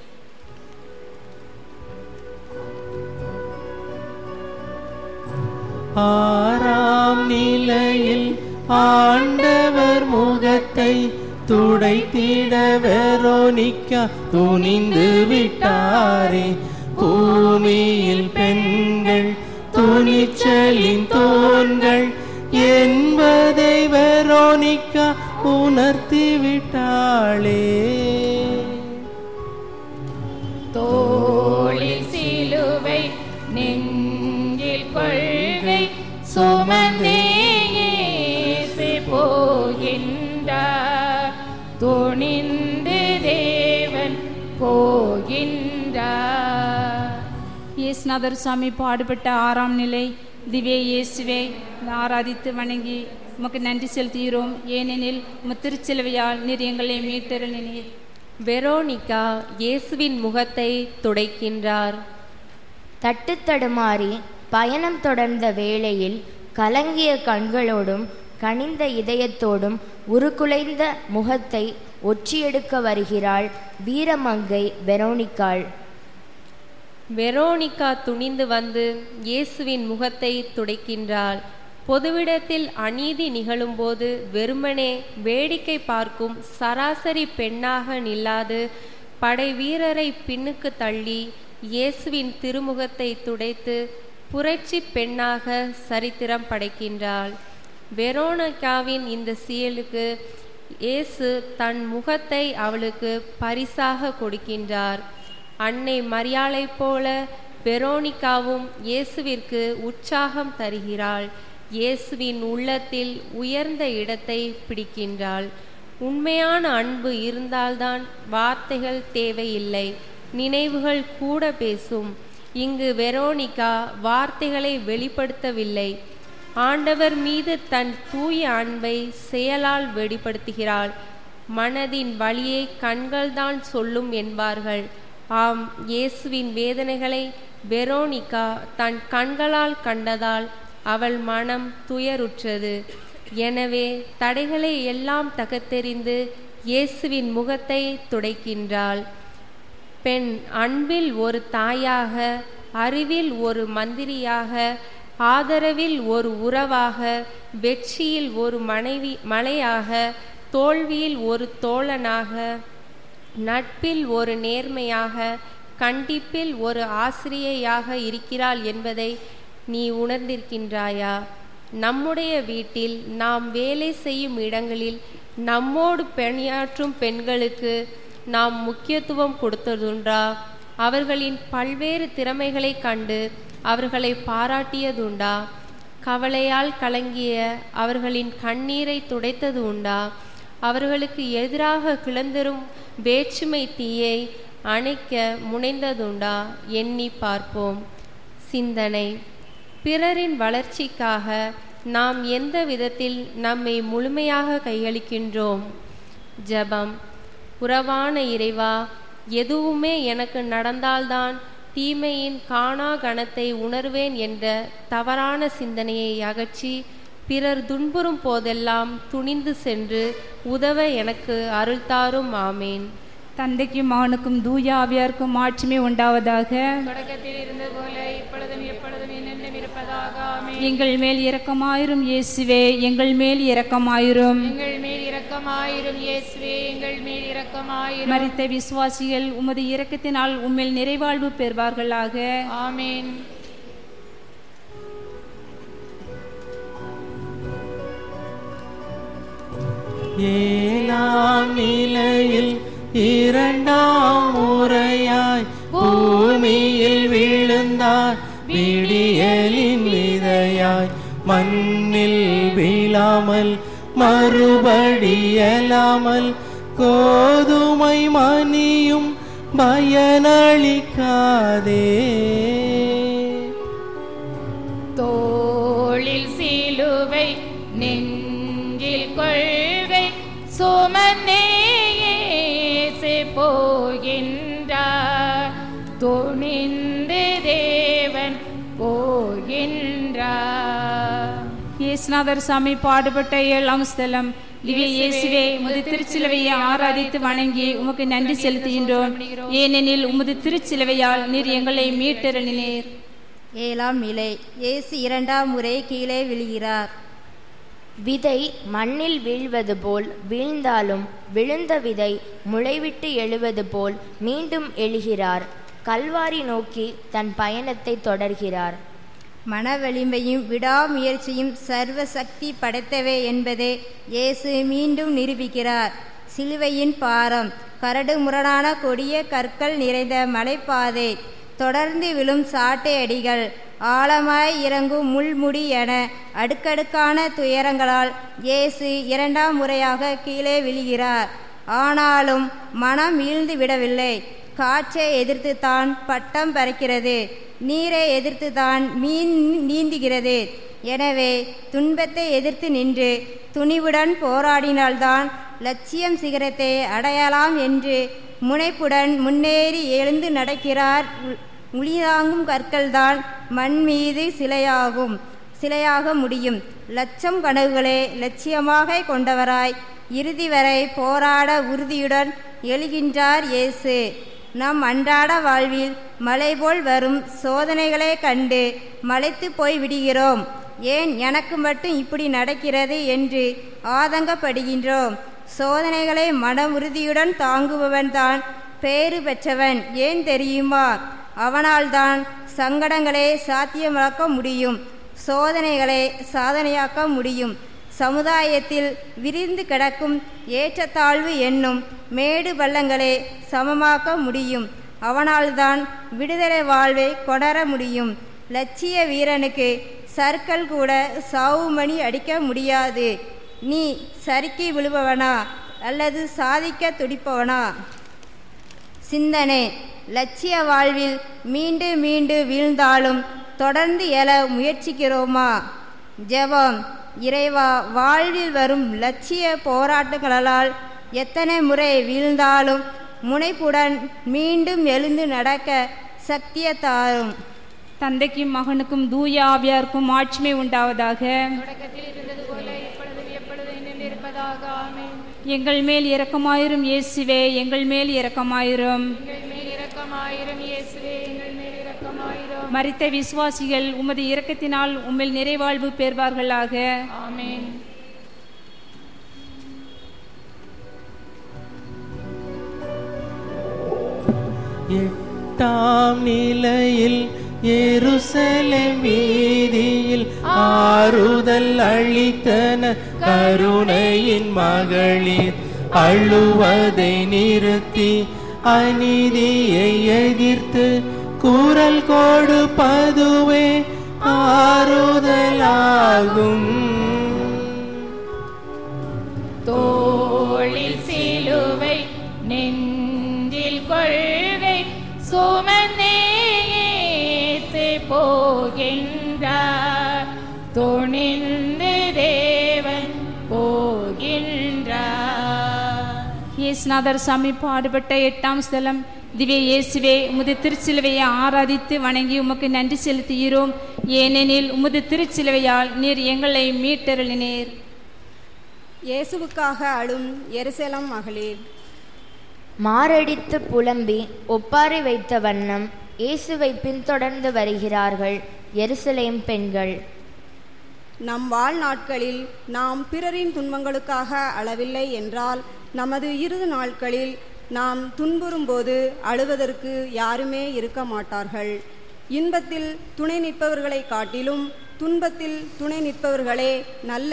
ஆறாம் நிலையில் ஆண்டவர் முகத்தை துடைத்திட வெரோனிக்கா துணிந்து விட்டாரே பூமியில் பெண்கள் துணிச்சலின் தோன்கள் என்பதை வெரோனிக்கா உணர்த்தி விட்டாளே தோளில் சிலுவை நெஞ்சில் கொள்கை சுமந்தே இயேசு போகின்றார் துணிந்து தேவன் போகின்றார் இயேசுநாதர் சாமி பாடுபட்ட ஆறாம் நிலை திவ்ய இயேசுவை ஆராதித்து வணங்கி உமக்கு நன்றி செலுத்துகிறோம் ஏனெனில் முத்திருச்சிலுவையால் நீர் எங்களை மீட்டருளினீர் வெரோனிகா இயேசுவின் முகத்தை துடைக்கின்றார் தட்டுத்தடுமாறி பயணம் தொடர்ந்த வேளையில் கலங்கிய கண்களோடும் கனிந்த இதயத்தோடும் உருக்குலைந்த முகத்தை ஒற்றியெடுக்க வருகிறாள் வீரமங்கை வெரோனிக்காள் வெரோனிகா துணிந்து வந்து இயேசுவின் முகத்தை துடைக்கின்றாள் பொதுவிடத்தில் அநீதி நிகழும்போது வெறுமனே வேடிக்கை பார்க்கும் சராசரி பெண்ணாக நில்லாது படை வீரரை பின்னுக்கு தள்ளி இயேசுவின் திருமுகத்தை துடைத்து புரட்சி பெண்ணாக சரித்திரம் படைக்கின்றாள் வெரோனிகாவின் இந்த செயலுக்கு இயேசு தன் முகத்தை அவளுக்கு பரிசாக கொடுக்கின்றார் அன்னை மரியாளைப் போல வெரோனிகாவும் இயேசுவிற்கு உற்சாகம் தருகிறாள் இயேசுவின் உள்ளத்தில் உயர்ந்த இடத்தை பிடிக்கின்றாள் உண்மையான அன்பு இருந்தால்தான் வார்த்தைகள் தேவையில்லை நினைவுகள் கூட பேசும் இங்கு வெரோனிகா வார்த்தைகளை வெளிப்படுத்தவில்லை ஆண்டவர் மீது தன் தூய அன்பை செயலால் வெளிப்படுத்துகிறாள் மனதின் வழியை கண்கள்தான் சொல்லும் என்பார்கள் ஆம் இயேசுவின் வேதனைகளை வெரோனிகா தன் கண்களால் கண்டதால் அவள் மனம் துயருற்றது எனவே தடைகளை எல்லாம் தகத்தெறிந்து இயேசுவின் முகத்தை துடைக்கின்றாள் பெண் அன்பில் ஒரு தாயாக அறிவில் ஒரு மந்திரியாக ஆதரவில் ஒரு உறவாக வெற்றியில் ஒரு மனைவி மலையாக தோல்வியில் ஒரு தோழனாக நட்பில் ஒரு நேர்மையாக கண்டிப்பில் ஒரு ஆசிரியையாக இருக்கிறாள் என்பதை நீ உணர்ந்திருக்கின்றாயா நம்முடைய வீட்டில் நாம் வேலை செய்யும் இடங்களில் நம்மோடு பணியாற்றும் பெண்களுக்கு நாம் முக்கியத்துவம் கொடுத்ததுண்டா அவர்களின் பல்வேறு திறமைகளை கண்டு அவர்களை பாராட்டியதுண்டா கவலையால் கலங்கிய அவர்களின் கண்ணீரை துடைத்தது உண்டா அவர்களுக்கு எதிராக கிளந்தரும் வேற்றுமை தீயை அணைக்க முனைந்ததுண்டா எண்ணி பார்ப்போம் சிந்தனை பிறரின் வளர்ச்சிக்காக நாம் எந்த விதத்தில் நம்மை முழுமையாக கையளிக்கின்றோம் ஜெபம் உறவான இறைவா எதுவுமே எனக்கு நடந்தால்தான் தீமையின் காணா கணத்தை உணர்வேன் என்ற தவறான சிந்தனையை அகற்றி பிறர் துன்புறும் போதெல்லாம் துணிந்து சென்று உதவ எனக்கு அருள்தாரும் ஆமேன் தந்தைக்கும் மகனுக்கும் தூய ஆவியாருக்கும் ஆட்சிமை உண்டாவதாக தொடக்கத்தில் இருந்தது போல இப்பொழுதும் எப்பொழுதும் என்னென்றும் இருப்பதாக ஆமென் எங்கள் மேல் இரக்கமாயிரும் இயேசுவே எங்கள் மேல் இரக்கமாயிரும் எங்கள் மேல் இரக்கமாயிரும் இயேசுவே எங்கள் மேல் இரக்கமாயிரும் மரித்த விசுவாசிகள் உமது இரக்கத்தினால் உம்மில் நிறைவாழ்வு பெறுவார்களாக ஆமென் ஏழாம் நிலையில் இரண்டாம் முறையாய் பூ விழுந்தார் விடியலின் விதையாய் மண்ணில் வீழாமல் மறுபடியலாமல் கோதுமை மணியும் பயனளிக்காதே தோளில் சிலுவை நெஞ்சில் கொள்கை சுமந்தேசே போகின்றார் துணிந்து தேவன் போகின்றார் இயேசுநாதர் சாமி பாடுபட்ட ஏழாம் ஸ்தலம் திவ்ய இயேசுவே உமது திருச்சிலுவையை ஆராதித்து வணங்கி உமக்கு நன்றி செலுத்துகின்றோம் ஏனெனில் உமது திருச்சிலுவையால் நீர் எங்களை மீட்டருளினீர் ஏழாம் நிலை இயேசு இரண்டாம் முறை கீழே விழுகிறார் விதை மண்ணில் வீழ்வது போல் வீழ்ந்தாலும் விழுந்த விதை முளைவிட்டு எழுவது போல் மீண்டும் எழுகிறார் கல்வாரி நோக்கி தன் பயணத்தை தொடர்கிறார் மன வலிமையும் விடாமுயற்சியும் சர்வ சக்தி படைத்தவை என்பதை இயேசு மீண்டும் நிரூபிக்கிறார் சிலுவையின் பாரம் கரடு முரடான கொடிய கற்கள் நிறைந்த மலைப்பாதை தொடர்ந்து விழும் சாட்டை அடிகள் ஆழமாய் இறங்கும் முள்முடி என அடுக்கடுக்கான துயரங்களால் இயேசு இரண்டாம் முறையாக கீழே விழுகிறார் ஆனாலும் மனம் வீழ்ந்து விடவில்லை காற்றை எதிர்த்து தான் பட்டம் பறக்கிறது நீரை எதிர்த்து தான் மீன் நீந்துகிறது எனவே துன்பத்தை எதிர்த்து நின்று துணிவுடன் போராடினால்தான் லட்சியம் சிகரத்தை அடையலாம் என்று முனைப்புடன் முன்னேறி எழுந்து நடக்கிறார் உளிதாங்கும் கற்கள்தான் மண் மீது சிலையாகும் சிலையாக முடியும் லட்சம் கனவுகளை லட்சியமாக கொண்டவராய் இறுதி வரை போராட உறுதியுடன் எழுகின்றார் இயேசு நம் அன்றாட வாழ்வில் மலை போல் வரும் சோதனைகளை கண்டு மலைத்து போய் விடுகிறோம் ஏன் எனக்கு மட்டும் இப்படி நடக்கிறது என்று ஆதங்கப்படுகின்றோம் சோதனைகளை மன உறுதியுடன் தாங்குபவன் தான் பேறு பெற்றவன் ஏன் தெரியுமா அவனால்தான் சங்கடங்களை சாத்தியமாக்க முடியும் சோதனைகளை சாதனையாக்க முடியும் சமுதாயத்தில் விரிந்து கிடக்கும் ஏற்றத்தாழ்வு என்னும் மேடு பள்ளங்களை சமமாக்க முடியும் அவனால்தான் விடுதலை வாழ்வை கொணர முடியும் லட்சிய வீரனுக்கு சர்க்கல் கூட சாவுமணி அடிக்க முடியாது நீ சறுக்கி விழுபவனா அல்லது சாதிக்க துடிப்பவனா சிந்தனை லட்சிய வாழ்வில் மீண்டு மீண்டு வீழ்ந்தாலும் தொடர்ந்து எழ முயற்சிக்கிறோமா ஜெபம் இறைவா வாழ்வில் வரும் லட்சிய போராட்டங்களால் எத்தனை முறை வீழ்ந்தாலும் முனைப்புடன் மீண்டும் எழுந்து நடக்க சக்திய தாரும் தந்தைக்கும் மகனுக்கும் தூய ஆவியாருக்கும் ஆட்சிமை உண்டாவதாக தொடக்கத்தில் இருந்தது போல இப்பொழுதும் எப்பொழுதும் இன்னும் இருப்பதாக ஆமென் எங்கள் மேல் இரக்கமாயிரும் இயேசுவே எங்கள் மேல் இரக்கமாயிரும் எங்கள் மேல் இரக்கமாயிரும் இயேசுவே எங்கள் மேல் இரக்கமாயிரும் மரித்த விசுவாசிகள் உமது இரக்கத்தினால் உம்மில் நிறைவாழ்வு பெறுவார்களாக ஆமென் எட்டாம் நிலையில் எருசலேம் வீதியில் ஆறுதல் அளித்தன கருணையின் மகளிர் அழுவதை நிறுத்தி அநீதியை எதிர்த்து குரல் கொடுப்பதுவே ஆறுதலாகும் தோளில் சிலுவை நெஞ்சில் கொள்கை சுமந்தேசு போகின்றார் துணிந்து தேவன் போகின்றார் இயேசுநாதர் சாமி பாடுபட்ட எட்டாம் ஸ்தலம் திவ்ய இயேசுவே உமது திருச்சிலுவையை ஆராதித்து வணங்கி உமக்கு நன்றி செலுத்துகிறோம் ஏனெனில் உமது திருச்சிலுவையால் நீர் எங்களை மீட்டருளினீர் இயேசுவுக்காக அழும் எருசலம் மகளிர் மாரடித்து புலம்பி ஒப்பாரி வைத்த வண்ணம் இயேசுவை பின்தொடர்ந்து வருகிறார்கள் எருசலேம் பெண்கள் நம் வாழ்நாட்களில் நாம் பிறரின் துன்பங்களுக்காக அழவில்லை என்றால் நமது இறுதி நாட்களில் நாம் துன்புறும்போது அழுவதற்கு யாருமே இருக்க மாட்டார்கள் இன்பத்தில் துணை நிற்பவர்களை காட்டிலும் துன்பத்தில் துணை நிற்பவர்களே நல்ல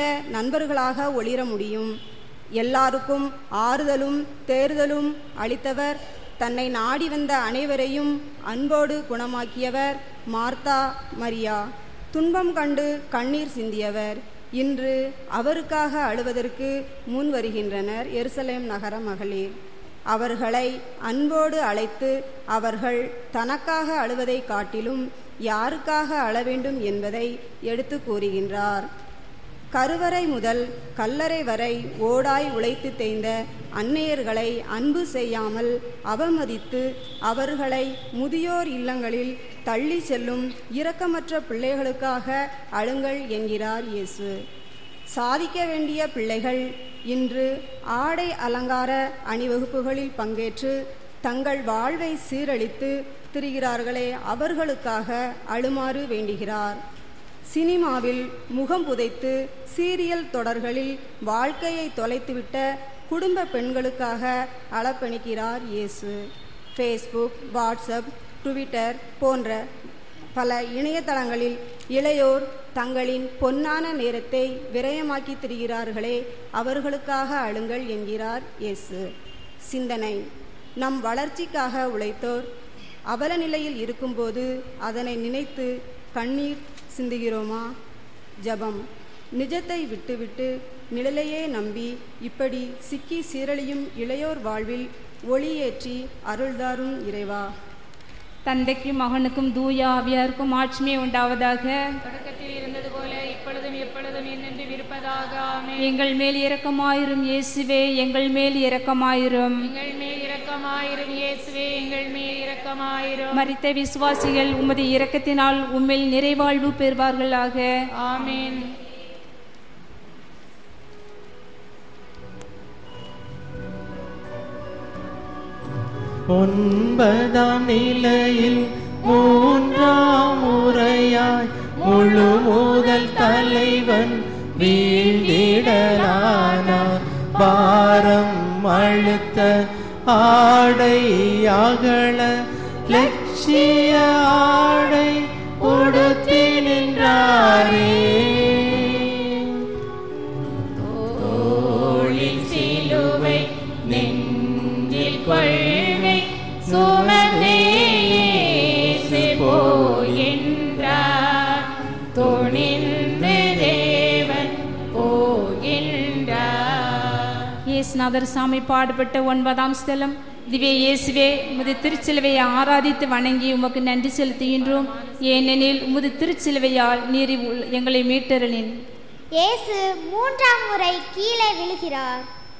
நண்பர்களாக ஒளிர முடியும் எல்லாருக்கும் ஆறுதலும் தேறுதலும் அளித்தவர் தன்னை நாடி வந்த அனைவரையும் அன்போடு குணமாக்கியவர் மார்த்தா மரியா துன்பம் கண்டு கண்ணீர் சிந்தியவர் இன்று அவருக்காக அழுவதற்கு முன் வருகின்றனர் எருசலேம் நகர மகளிர் அவர்களை அன்போடு அழைத்து அவர்கள் தனக்காக அழுவதை காட்டிலும் யாருக்காக அழ வேண்டும் என்பதை எடுத்து கூறுகின்றார் கருவறை முதல் கல்லறை வரை ஓடாய் உழைத்து தேய்ந்த அன்னையர்களை அன்பு செய்யாமல் அவமதித்து அவர்களை முதியோர் இல்லங்களில் தள்ளி செல்லும் இரக்கமற்ற பிள்ளைகளுக்காக அழுங்கள் என்கிறார் இயேசு சாதிக்க வேண்டிய பிள்ளைகள் இன்று ஆடை அலங்கார அணிவகுப்புகளில் பங்கேற்று தங்கள் வாழ்வை சீரழித்து திரிகிறார்களே அவர்களுக்காக அழுமாறு வேண்டுகிறார் சினிமாவில் முகம் புதைத்து சீரியல் தொடர்களில் வாழ்க்கையை தொலைத்துவிட்ட குடும்ப பெண்களுக்காக அளப்பணிக்கிறார் இயேசு ஃபேஸ்புக் வாட்ஸ்அப் ட்விட்டர் போன்ற பல இணையதளங்களில் இளையோர் தங்களின் பொன்னான நேரத்தை விரயமாக்கி திரிகிறார்களே அவர்களுக்காக அழுங்கள் என்கிறார் இயேசு சிந்தனை நம் வளர்ச்சிக்காக உழைத்தோர் அவல நிலையில் இருக்கும்போது அதனை நினைத்து கண்ணீர் சிந்துகிறோமா ஜபம் நிஜத்தை விட்டுவிட்டு நிழலையே நம்பி இப்படி சிக்கி சீரழியும் இளையோர் வாழ்வில் ஒளியேற்றி அருள்தாரும் இறைவா தந்தைக்கும் மகனுக்கும் தூய ஆவியாருக்கும் ஆட்சிமே உண்டாவதாக தொடக்கத்தில் இருந்தது போல இப்பொழுதும் எப்பொழுதும் என்னென்று இருப்பதாக ஆமென் எங்கள் மேல் இரக்கமாயிரும் இயேசுவே எங்கள் மேல் இரக்கமாயிரும் எங்கள் மேல் இரக்கமாயிரும் இயேசுவே எங்கள் மேல் இரக்கமாயிரும் மரித்த விசுவாசிகள் உமது இரக்கத்தினால் உம்மில் நிறைவாழ்வு பெறுவார்களாக ஆமென் ஒன்பதாம் நிலையில் மூன்றாம் முறையாய் முழு முதல் தலைவன் வீழ்ந்திடலானார் பாரம் அழுத்த ஆடை அகல லட்சிய ஆடை உடுத்தி நின்றாரே தோளில் சிலுவை நெஞ்சில் கொள்கை சுமந்தே இயேசு போகின்றார் துணிந்து தேவன் போகின்றார் இயேசுநாதர் சாமி பாடுபட்ட ஒன்பதாம் ஸ்தலம் திவ்ய இயேசுவே உமது திருச்சிலுவையை ஆராதித்து வணங்கி உமக்கு நன்றி செலுத்துகின்றோம் ஏனெனில் உமது திருச்சிலுவையால் நீர் இவ்வுல- எங்களை மீட்டருளின் இயேசு மூன்றாம் முறை கீழே விழுகிறார்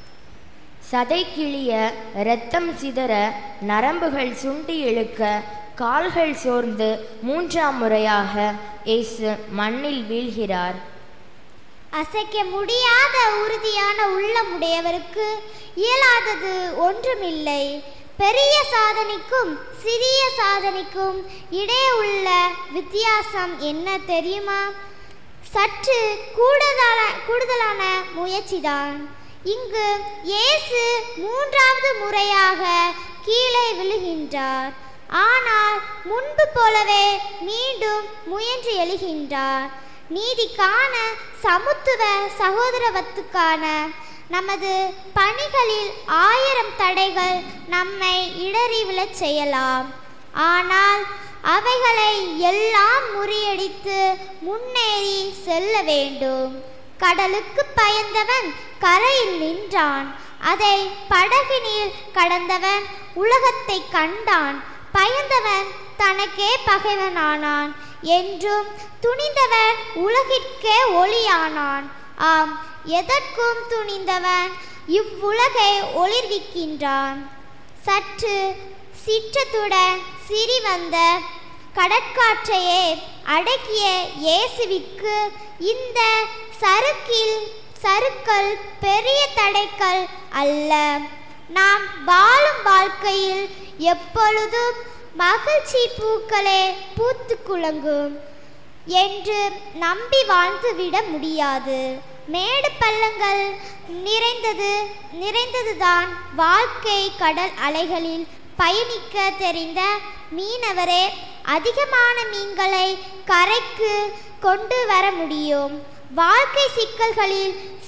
சதை கிழிய இரத்தம் சிதற நரம்புகள் சுண்டி இழுக்க கால்கள் சோர்ந்து மூன்றாம் முறையாக இயேசு மண்ணில் வீழ்கிறார் அசைக்க முடியாத உறுதியான உள்ளமுடையவருக்கு இயலாதது ஒன்றுமில்லை பெரிய சாதனைக்கும் சிறிய சாதனைக்கும் இடையே உள்ள வித்தியாசம் என்ன தெரியுமா சற்று கூடுதலான கூடுதலான முயற்சிதான் இங்கு இயேசு மூன்றாவது முறையாக கீழே விழுகின்றார் ஆனால் முன்பு போலவே மீண்டும் முயன்று எழுகின்றார் நீதிக்கான சமத்துவ சகோதரவத்துக்கான நமது பணிகளில் ஆயிரம் தடைகள் நம்மை இடறி விழச் செய்யலாம் ஆனால் அவைகளை எல்லாம் முறியடித்து முன்னேறி செல்ல வேண்டும் கடலுக்கு பயந்தவன் கரையில் நின்றான் அதை படகினில் கடந்தவன் உலகத்தை கண்டான் பயந்தவன் தனக்கே பகைவனானான் என்றும் துணிந்தவன் உலகிற்கே ஒளியானான் ஆம் எதற்கும் துணிந்தவன் இவ்வுலகை ஒளிர்விக்கின்றான் சற்று சிற்றத்துடன் சிறி வந்த கடற்காற்றையே அடக்கிய இயேசுவிற்கு இந்த சறுக்கில் சறுக்கல் பெரிய தடைக்கல் அல்ல நாம் வாழும் வாழ்க்கையில் எப்பொழுதும் மகிழ்ச்சி பூக்களே பூத்து குலுங்கும் என்று நம்பி வாழ்ந்துவிட முடியாது மேடு பள்ளங்கள் நிறைந்தது நிறைந்ததுதான் வாழ்க்கை கடல் அலைகளில் பயணிக்க தெரிந்த மீனவரே அதிகமான மீன்களை கரைக்கு கொண்டு வர முடியும் வாழ்க்கை சிக்கல்களில் சி-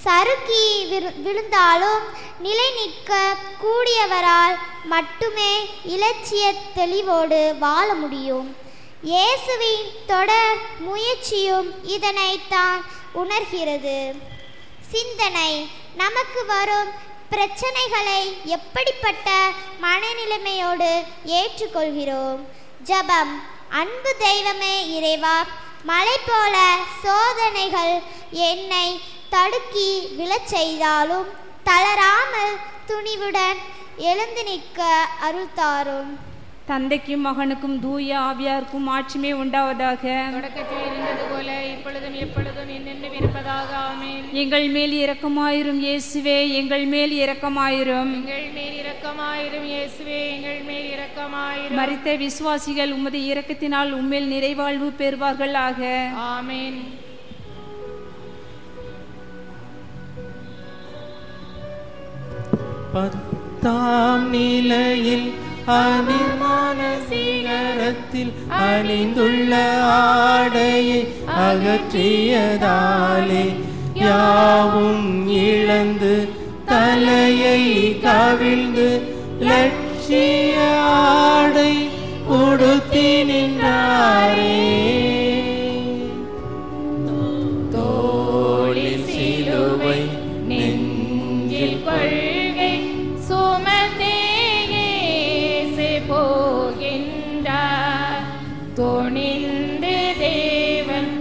சறுக்கி விரு- விழுந்தாலும் நிலை நிற்க கூடியவரால் மட்டுமே இலட்சிய தெளிவோடு வாழ முடியும் இயேசுவின் தொடர் முயற்சியும் இதனைத்தான் உணர்கிறது சிந்தனை நமக்கு வரும் பிரச்சனைகளை எப்படிப்பட்ட மனநிலைமையோடு ஏற்றுக்கொள்கிறோம் ஜெபம் அன்பு தெய்வமே இறைவா மலை போல சோதனைகள் என்னை தடுக்கி விழச் செய்தாலும் தளராமல் துணிவுடன் எழுந்து நிற்க அருள் தாரும் தந்தைக்கும் மகனுக்கும் தூய ஆவியாருக்கும் ஆட்சிமே உண்டாவதாக தொடக்கத்தில் இருந்தது போல இப்பொழுதும் எப்பொழுதும் என்னென்னும் இருப்பதாக ஆமென் எங்கள் மேல் இரக்கமாயிரும் இயேசுவே எங்கள் மேல் இரக்கமாயிரும் எங்கள் மேல் இரக்கமாயிரும் இயேசுவே எங்கள் மேல் இரக்கமாயிரும் மரித்த விசுவாசிகள் உமது இரக்கத்தினால் உம்மேல் நிறைவாழ்வு பெறுவார்கள் ஆக ஆமென் பத்தாம் நிலையில் அனிமான சிகரத்தில் அணிந்துள்ள ஆடையை அகற்றியதாலே யாவும் இழந்து தலையை கவிழ்ந்து லட்சிய ஆடை உடுத்தி நின்றாரே தோளில் சிலுவை நெஞ்சில் கொள்கை சுமந்தேயேசு போகின்றார் துணிந்து தேவன்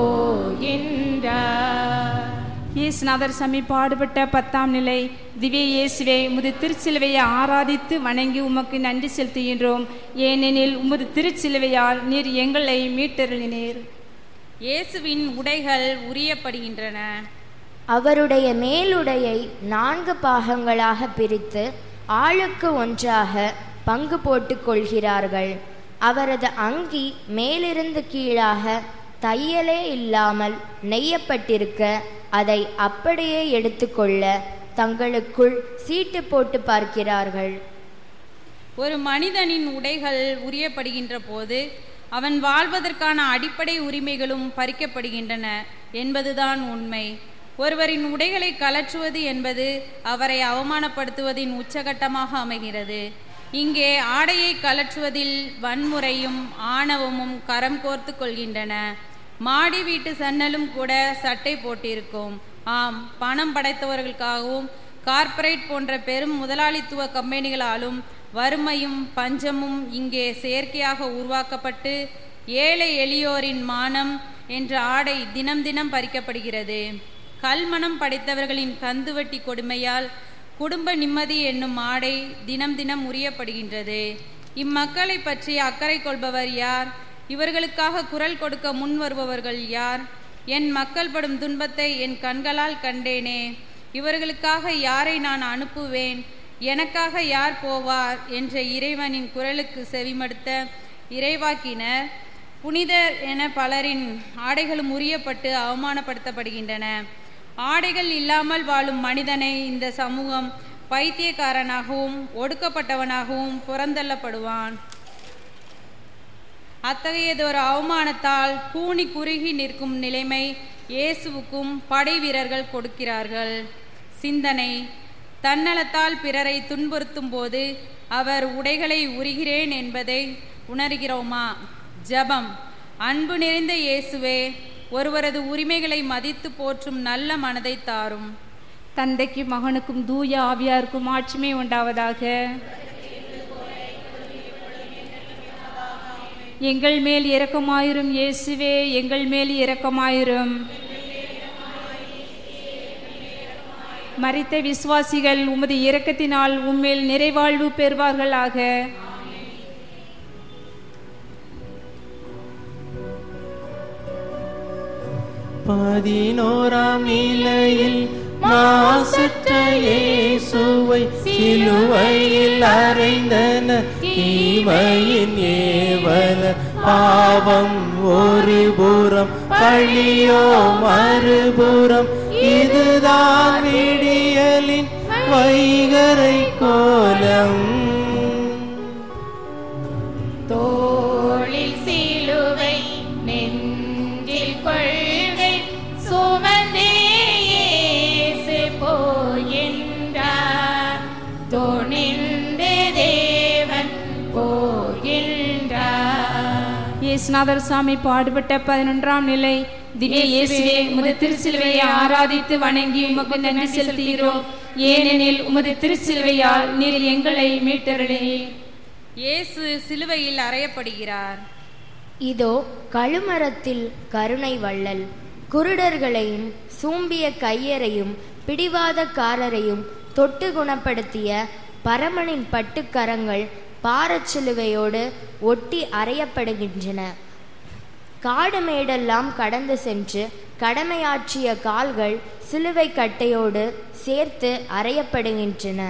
போகின்றார் இயேசுநாதர் சாமி பாடுபட்ட பத்தாம் நிலை திவ்ய இயேசுவே உமது திருச்சிலுவையை ஆராதித்து வணங்கி உமக்கு நன்றி செலுத்துகின்றோம் ஏனெனில் உமது திருச்சிலுவையால் நீர் எங்களை மீட்டருளினீர் இயேசுவின் உடைகள் உரியப்படுகின்றன அவருடைய மேலுடையை நான்கு பாகங்களாக பிரித்து ஆளுக்கு ஒன்றாக பங்கு போட்டுக் கொள்கிறார்கள் அவரது அங்கி மேலிருந்து கீழாக தையலே இல்லாமல் நெய்யப்பட்டிருக்க அதை அப்படியே எடுத்துக்கொள்ள தங்களுக்குள் சீட்டு போட்டு பார்க்கிறார்கள் ஒரு மனிதனின் உடைகள் உரியப்படுகின்ற போது அவன் வாழ்வதற்கான அடிப்படை உரிமைகளும் பறிக்கப்படுகின்றன என்பதுதான் உண்மை ஒருவரின் உடைகளை கலற்றுவது என்பது அவரை அவமானப்படுத்துவதின் உச்சகட்டமாக அமைகிறது இங்கே ஆடையை கலற்றுவதில் வன்முறையும் ஆணவமும் கரம் கோர்த்து கொள்கின்றன மாடி வீட்டு சன்னலும் கூட சட்டை போட்டிருக்கும் ஆம் பணம் படைத்தவர்களுக்காகவும் கார்ப்பரேட் போன்ற பெரும் முதலாளித்துவ கம்பெனிகளாலும் வறுமையும் பஞ்சமும் இங்கே செயற்கையாக உருவாக்கப்பட்டு ஏழை எளியோரின் மானம் என்ற ஆடை தினம் தினம் பறிக்கப்படுகிறது கல்மனம் படைத்தவர்களின் கந்துவட்டி கொடுமையால் குடும்ப நிம்மதி என்னும் ஆடை தினம் தினம் உரியப்படுகின்றது இம்மக்களை பற்றி அக்கறை கொள்பவர் யார் இவர்களுக்காக குரல் கொடுக்க முன் வருபவர்கள் யார் என் மக்கள் படும் துன்பத்தை என் கண்களால் கண்டேனே இவர்களுக்காக யாரை நான் அனுப்புவேன் எனக்காக யார் போவார் என்ற இறைவனின் குரலுக்கு செவிமடுத்த இறைவாக்கினர் புனிதர் என பலரின் ஆடைகளும் உரியப்பட்டு அவமானப்படுத்தப்படுகின்றன ஆடைகள் இல்லாமல் வாழும் மனிதனை இந்த சமூகம் பைத்தியக்காரனாகவும் ஒடுக்கப்பட்டவனாகவும் புறந்தள்ளப்படுவான் அத்தகையதொரு அவமானத்தால் கூனி குறுகி நிற்கும் நிலைமை இயேசுவுக்கும் படை வீரர்கள் கொடுக்கிறார்கள் சிந்தனை தன்னலத்தால் பிறரை துன்புறுத்தும் போது அவர் உடைகளை உரிகிறேன் என்பதை உணர்கிறோமா ஜெபம் அன்பு நிறைந்த இயேசுவே ஒருவரது உரிமைகளை மதித்து போற்றும் நல்ல மனதை தாரும் தந்தைக்கும் மகனுக்கும் தூய ஆவியாருக்கும் ஆட்சிமே உண்டாவதாக எங்கள் மேல் இரக்கமாயிரும் இயேசுவே எங்கள் மேல் இரக்கமாயிரும் மரித்த விசுவாசிகள் உமது இரக்கத்தினால் உம்மேல் நிறைவாழ்வு பெறுவார்களாக பதினோராம் நிலையில் மாசற்ற இயேசுவை சிலுவையில் அறைந்தன தீமையின் ஏவல பாவம் ஒரு புறம் பழியோ மறுபுறம் இதுதான் விடியலின் வைகரை கோலம் தோளில் சிலுவை நெஞ்சில் கொள்கை சுமந்தே இயேசுநாதர் சாமி பாடுபட்ட பதினொன்றாம் நிலை திவ்ய இயேசுவே உமது திருச்சிலுவையை ஆராதித்து வணங்கி உமக்கு நன்றி செலுத்துகிறோம் ஏனெனில் உமது திருச்சிலுவையால் நீர் எங்களை மீட்டருளினீர் இயேசு சிலுவையில் அறையப்படுகிறார் இதோ கழுமரத்தில் கருணை வள்ளல் குருடர்களையும் சூம்பிய கையரையும் பிடிவாதக்காரரையும் தொட்டு குணப்படுத்திய பரமனின் பட்டுக்கரங்கள் பாரச்சிலுவையோடு ஒட்டி அறையப்படுகின்றன காடு மேடெல்லாம் கடந்து சென்று கடமையாற்றிய கால்கள் சிலுவை கட்டையோடு சேர்த்து அறையப்படுகின்றன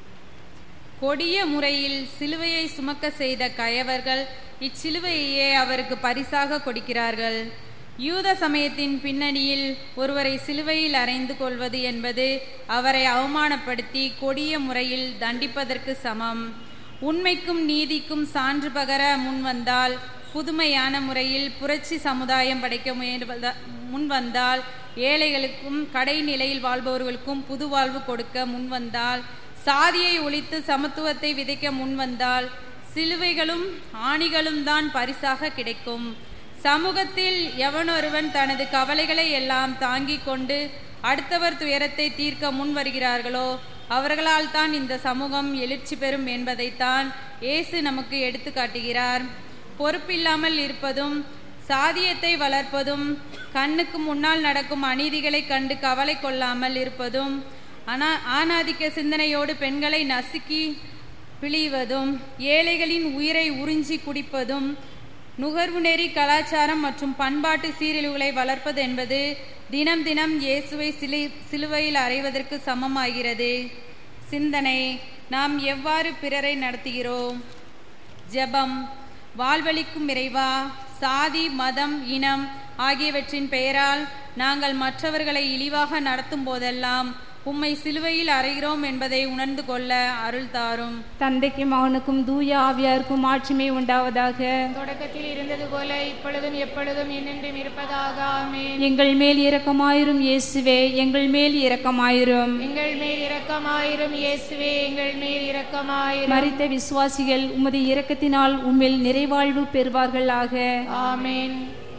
கொடிய முறையில் சிலுவையை சுமக்க செய்த கயவர்கள் இச்சிலுவையையே அவருக்கு பரிசாக கொடுக்கிறார்கள் யூத சமயத்தின் பின்னணியில் ஒருவரை சிலுவையில் அறைந்து கொள்வது என்பது அவரை அவமானப்படுத்தி கொடிய முறையில் தண்டிப்பதற்கு சமம் உண்மைக்கும் நீதிக்கும் சான்று பகர முன்வந்தால் புதுமையான முறையில் புரட்சி சமுதாயம் படைக்க முயல்வத- முன்வந்தால் ஏழைகளுக்கும் கடைநிலையில் வாழ்பவர்களுக்கும் புது வாழ்வு கொடுக்க முன்வந்தால் சாதியை ஒழித்து சமத்துவத்தை விதைக்க முன்வந்தால் சிலுவைகளும் ஆணிகளும் தான் பரிசாக கிடைக்கும் சமூகத்தில் எவனொருவன் தனது கவலைகளை எல்லாம் தாங்கிக் கொண்டு அடுத்தவர் துயரத்தை தீர்க்க முன் வருகிறார்களோ அவர்களால் தான் இந்த சமூகம் எழுச்சி பெறும் என்பதைத்தான் இயேசு நமக்கு எடுத்து காட்டுகிறார் பொறுப்பில்லாமல் இருப்பதும் சாதியத்தை வளர்ப்பதும் கண்ணுக்கு முன்னால் நடக்கும் அநீதிகளைக் கண்டு கவலை கொள்ளாமல் இருப்பதும் அனா ஆணாதிக்க சிந்தனையோடு பெண்களை நசுக்கி பிழிவதும் ஏழைகளின் உயிரை உறிஞ்சி குடிப்பதும் நுகர்வு நெறி கலாச்சாரம் மற்றும் பண்பாட்டு சீரழிவுகளை வளர்ப்பது என்பது தினம் தினம் இயேசுவை சிலு சிலுவையில் அறைவதற்கு சமமாகிறது சிந்தனை நாம் எவ்வாறு பிறரை நடத்துகிறோம் ஜெபம் வாழ்வளிக்கும் இறைவா சாதி மதம் இனம் ஆகியவற்றின் பெயரால் நாங்கள் மற்றவர்களை இழிவாக நடத்தும் போதெல்லாம் உம்மை சிலுவையில் அறைகிறோம் என்பதை உணர்ந்து கொள்ள அருள் தாரும் தந்தைக்கும் அவனுக்கும் தூய ஆவியாருக்கும் ஆட்சிமை உண்டாவதாக தொடக்கத்தில் இருந்தது போல இப்பொழுதும் எப்பொழுதும் என்னென்றும் இருப்பதாக ஆமென் எங்கள் மேல் இரக்கமாயிரும் இயேசுவே எங்கள் மேல் இரக்கமாயிரும் எங்கள் மேல் இரக்கமாயிரும் இயேசுவே எங்கள் மேல் இரக்கமாயிரும் மரித்த விசுவாசிகள் உமது இரக்கத்தினால் உம்மில் நிறைவாழ்வு பெறுவார்களாக ஆமென்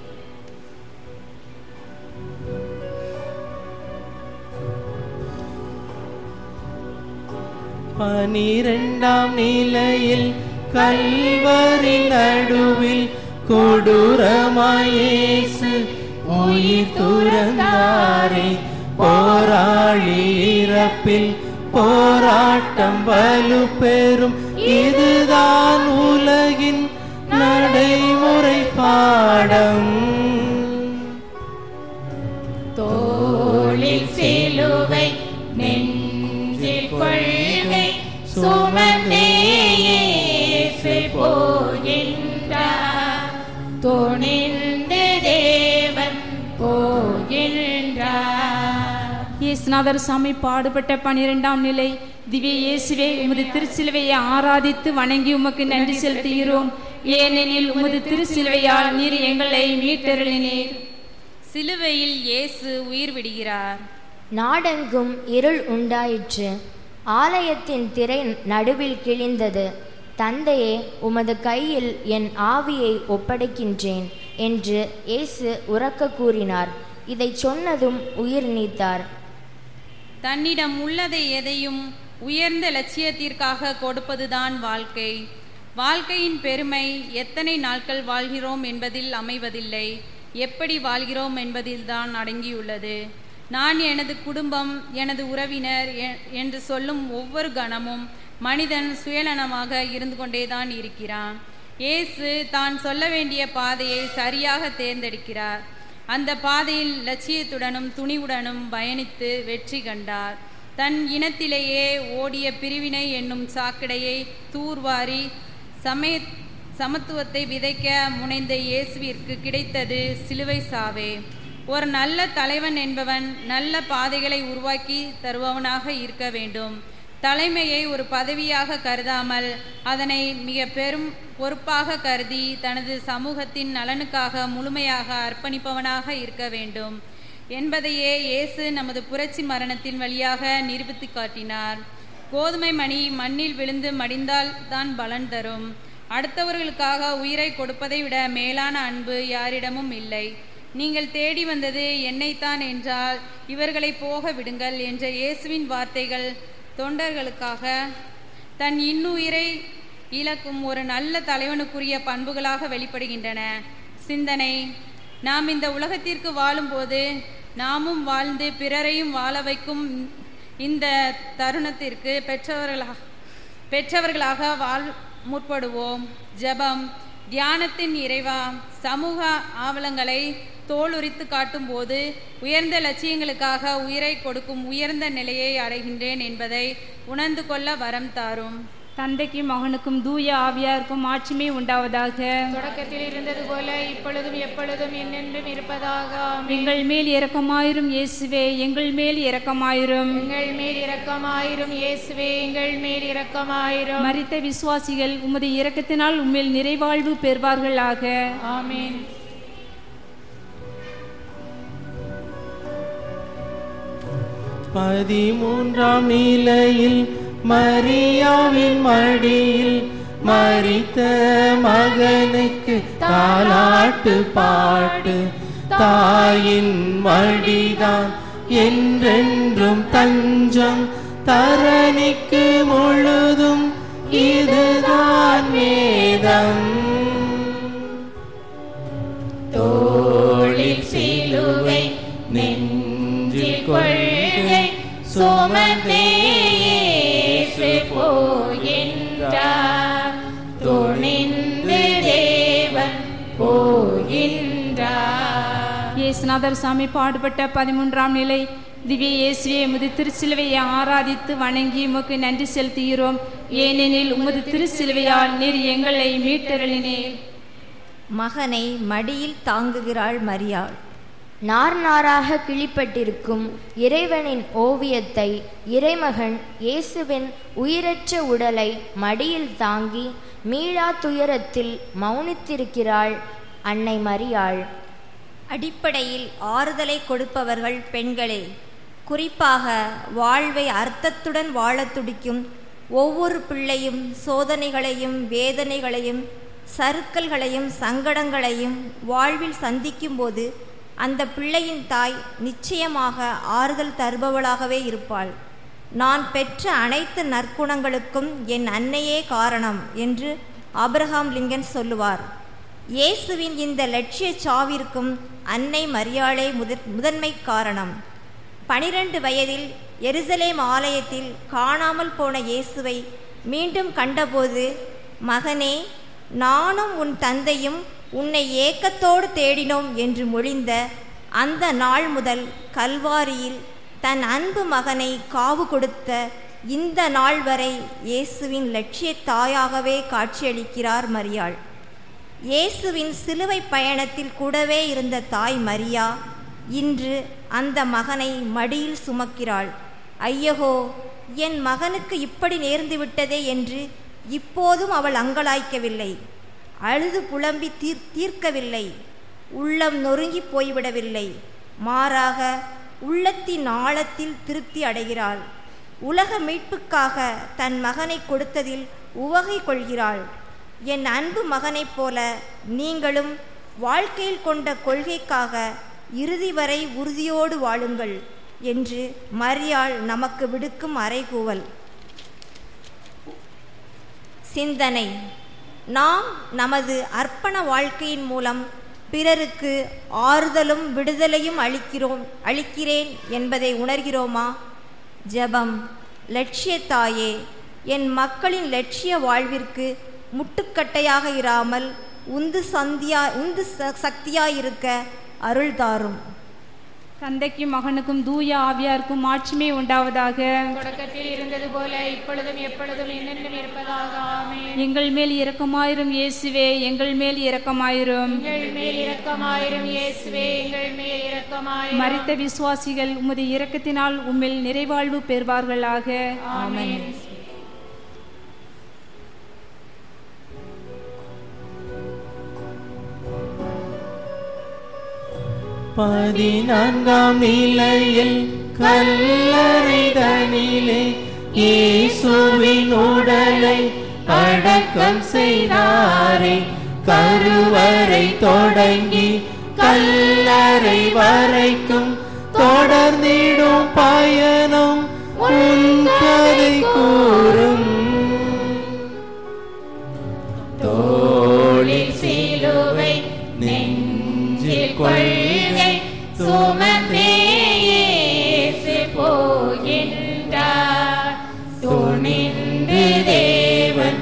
பனிரெண்டாம் நிலையில் கல்வரி நடுவில் கொடூரமாயேசு உயிர் துறந்தாரே போராளி இறப்பில் போராட்டம் வலு பெறும் இதுதான் உலகின் நடைமுறை பாடம் தோளில் சிலுவை நெஞ்சில் கொள்கை சுமந்தே இயேசு போகின்றார் துணிந்து தேவன் போகின்றார் இயேசுநாதர் சாமி பாடுபட்ட பனிரெண்டாம் நிலை திவ்ய இயேசுவே உமது திருச்சிலுவையை ஆராதித்து வணங்கி உமக்கு நன்றி செலுத்துகிறோம் ஏனெனில் உமது திருச்சிலுவையால் நீர் எங்களை மீட்டருளினீர் சிலுவையில் இயேசு உயிர் விடுகிறார் நாடெங்கும் இருள் உண்டாயிற்று ஆலயத்தின் திரை நடுவில் கிழிந்தது தந்தையே உமது கையில் என் ஆவியை ஒப்படைக்கின்றேன் என்று இயேசு உரக்க கூறினார் இதைச் சொன்னதும் உயிர் நீத்தார் தன்னிடம் உள்ளதை எதையும் உயர்ந்த லட்சியத்திற்காக கொடுப்பதுதான் வாழ்க்கை வாழ்க்கையின் பெருமை எத்தனை நாட்கள் வாழ்கிறோம் என்பதில் அமைவதில்லை எப்படி வாழ்கிறோம் என்பதில்தான் அடங்கியுள்ளது நான் எனது குடும்பம் எனது உறவினர் எ- என்று சொல்லும் ஒவ்வொரு கணமும் மனிதன் சுயநலமாக இருந்து கொண்டேதான் இருக்கிறான் இயேசு தான் சொல்ல வேண்டிய பாதையை சரியாக தேர்ந்தெடுக்கிறார் அந்த பாதையில் லட்சியத்துடனும் துணிவுடனும் பயணித்து வெற்றி கண்டார் தன் இனத்திலேயே ஓடிய பிரிவினை என்னும் சாக்கடையை தூர்வாரி சமய சமத்துவத்தை விதைக்க முனைந்த இயேசுவிற்கு கிடைத்தது சிலுவை சாவே ஒரு நல்ல தலைவன் என்பவன் நல்ல பாதைகளை உருவாக்கி தருபவனாக இருக்க வேண்டும் தலைமையை ஒரு பதவியாக கருதாமல் அதனை மிக பெரும் பொறுப்பாக கருதி தனது சமூகத்தின் நலனுக்காக முழுமையாக அர்ப்பணிப்பவனாக இருக்க வேண்டும் என்பதையே இயேசு நமது புரட்சி மரணத்தின் வழியாக நிரூபித்து காட்டினார் கோதுமை மணி மண்ணில் விழுந்து மடிந்தால் தான் பலன் தரும் அடுத்தவர்களுக்காக உயிரை கொடுப்பதை விட மேலான அன்பு யாரிடமும் இல்லை நீங்கள் தேடி வந்தது என்னைத்தான் என்றால் இவர்களை போக விடுங்கள் என்ற இயேசுவின் வார்த்தைகள் தொண்டர்களுக்காக தன் இன்னுயிரை இழக்கும் ஒரு நல்ல தலைவனுக்குரிய பண்புகளாக வெளிப்படுகின்றன சிந்தனை நாம் இந்த உலகத்திற்கு வாழும்போது நாமும் வாழ்ந்து பிறரையும் வாழ வைக்கும் இந்த தருணத்திற்கு பெற்றவர்களாக பெற்றவர்களாக வாழ் முற்படுவோம் ஜெபம் தியானத்தின் இறைவா சமூக ஆவலங்களை தோலுரித்து காட்டும்போது உயர்ந்த லட்சியங்களுக்காக உயிரை கொடுக்கும் உயர்ந்த நிலையை அடைகின்றேன் என்பதை உணர்ந்து கொள்ள வரம் தாரும் தந்தைக்கும் மகனுக்கும் தூய ஆவியாருக்கும் ஆட்சிமை உண்டாவதாக தொடக்கத்தில் இருந்தது போல இப்பொழுதும் எப்பொழுதும் என்னென்றும் இருப்பதாக ஆமென். எங்கள் மேல் இரக்கமாயிரும் இயேசுவே எங்கள் மேல் இரக்கமாயிரும் எங்கள் மேல் இரக்கமாயிரும் இயேசுவே எங்கள் மேல் இரக்கமாயிரும் மரித்த விசுவாசிகள் உமது இரக்கத்தினால் உம்மில் நிறைவாழ்வு பெறுவார்களாக ஆமென் பதிமூன்றாம் நிலையில் மரியாவின் மடியில் மரித்த மகனுக்கு தாலாட்டு பாட்டு தாயின் மடிதான் என்றென்றும் தஞ்சம் தரணிக்கு முழுதும் இதுதான் வேதம் தோளில் சிலுவை நெஞ்சில் கொள்கை சுமந்தே இயேசு போகின்றார் துணிந்து தேவன் போகின்றார் இயேசுநாதர் சாமி பாடுபட்ட பதிமூன்றாம் நிலை திவ்ய இயேசுவே உமது திருச்சிலுவையை ஆராதித்து வணங்கி உமக்கு நன்றி செலுத்துகிறோம் ஏனெனில் உமது திருச்சிலுவையால் நீர் எங்களை மீட்டருளினீர் மகனை மடியில் தாங்குகிறாள் மரியாள் நார் நாராக கிழிப்பட்டிருக்கும் இறைவனின் ஓவியத்தை இறைமகன் இயேசுவின் உயிரற்ற உடலை மடியில் தாங்கி மீளா துயரத்தில் மௌனித்திருக்கிறாள் அன்னை மரியாள் அடிப்படையில் ஆறுதலை கொடுப்பவர்கள் பெண்களே குறிப்பாக வாழ்வை அர்த்தத்துடன் வாழத் துடிக்கும் ஒவ்வொரு பிள்ளையும் சோதனைகளையும் வேதனைகளையும் சறுக்கல்களையும் சங்கடங்களையும் வாழ்வில் சந்திக்கும்போது அந்த பிள்ளையின் தாய் நிச்சயமாக ஆறுதல் தருபவளாகவே இருப்பாள் நான் பெற்ற அனைத்து நற்குணங்களுக்கும் என் அன்னையே காரணம் என்று ஆபிரகாம் லிங்கன் சொல்லுவார் இயேசுவின் இந்த லட்சிய சாவிற்கும் அன்னை மரியாளே முதற் முதன்மை காரணம் பனிரெண்டு வயதில் எருசலேம் ஆலயத்தில் காணாமல் போன இயேசுவை மீண்டும் கண்டபோது மகனே நானும் உன் தந்தையும் உன்னை ஏக்கத்தோடு தேடினோம் என்று மொழிந்த அந்த நாள் முதல் கல்வாரியில் தன் அன்பு மகனை காவு கொடுத்த இந்த நாள் வரை இயேசுவின் லட்சிய தாயாகவே காட்சியளிக்கிறார் மரியாள் இயேசுவின் சிலுவை பயணத்தில் கூடவே இருந்த தாய் மரியா இன்று அந்த மகனை மடியில் சுமக்கிறாள் ஐயகோ என் மகனுக்கு இப்படி நேர்ந்து விட்டதே என்று இப்போதும் அவள் அங்கலாய்க்கவில்லை அழுது புலம்பி தீர் தீர்க்கவில்லை உள்ளம் நொறுங்கி போய்விடவில்லை மாறாக உள்ளத்தின் ஆழத்தில் திருப்தி அடைகிறாள் உலக மீட்புக்காக தன் மகனை கொடுத்ததில் உவகை கொள்கிறாள் என் அன்பு மகனைப் போல நீங்களும் வாழ்க்கையில் கொண்ட கொள்கைக்காக இறுதி வரை உறுதியோடு வாழுங்கள் என்று மரியாள் நமக்கு விடுக்கும் அறைகூவல் சிந்தனை நாம் நமது அர்ப்பண வாழ்க்கையின் மூலம் பிறருக்கு ஆறுதலும் விடுதலையும் அளிக்கிறோம் அளிக்கிறேன் என்பதை உணர்கிறோமா ஜெபம் லட்சிய தாயே என் மக்களின் லட்சிய வாழ்விற்கு முட்டுக்கட்டையாக இராமல் உந்து சந்தியா உந்து ச- சக்தியாயிருக்க அருள் தாரும் தந்தைக்கும் மகனுக்கும் தூய ஆவியாருக்கும் ஆட்சிமை உண்டாவதாக தொடக்கத்தில் இருந்தது போல இப்பொழுதும் எப்பொழுதும் என்னென்றும் இருப்பதாக ஆமென் எங்கள் மேல் இரக்கமாயிரும் இயேசுவே எங்கள் மேல் இரக்கமாயிரும் எங்கள் மேல் இரக்கமாயிரும் இயேசுவே எங்கள் மேல் இரக்கமாயிரும் மரித்த விசுவாசிகள் உமது இரக்கத்தினால் உம்மில் நிறைவாழ்வு பெறுவார்களாக ஆமென் பதினான்காம் நிலையில் கல்லறை தனிலே இயேசுவின் உடலை அடக்கம் செய்தாரே கருவறை தொடங்கி கல்லறை வரைக்கும் தொடர்ந்திடும் பயணம் உன் கதை கூறும் தோளில் சிலுவை நெஞ்சில் கொள்கை சுமந்தே இயேசு போகின்றார் துணிந்து தேவன்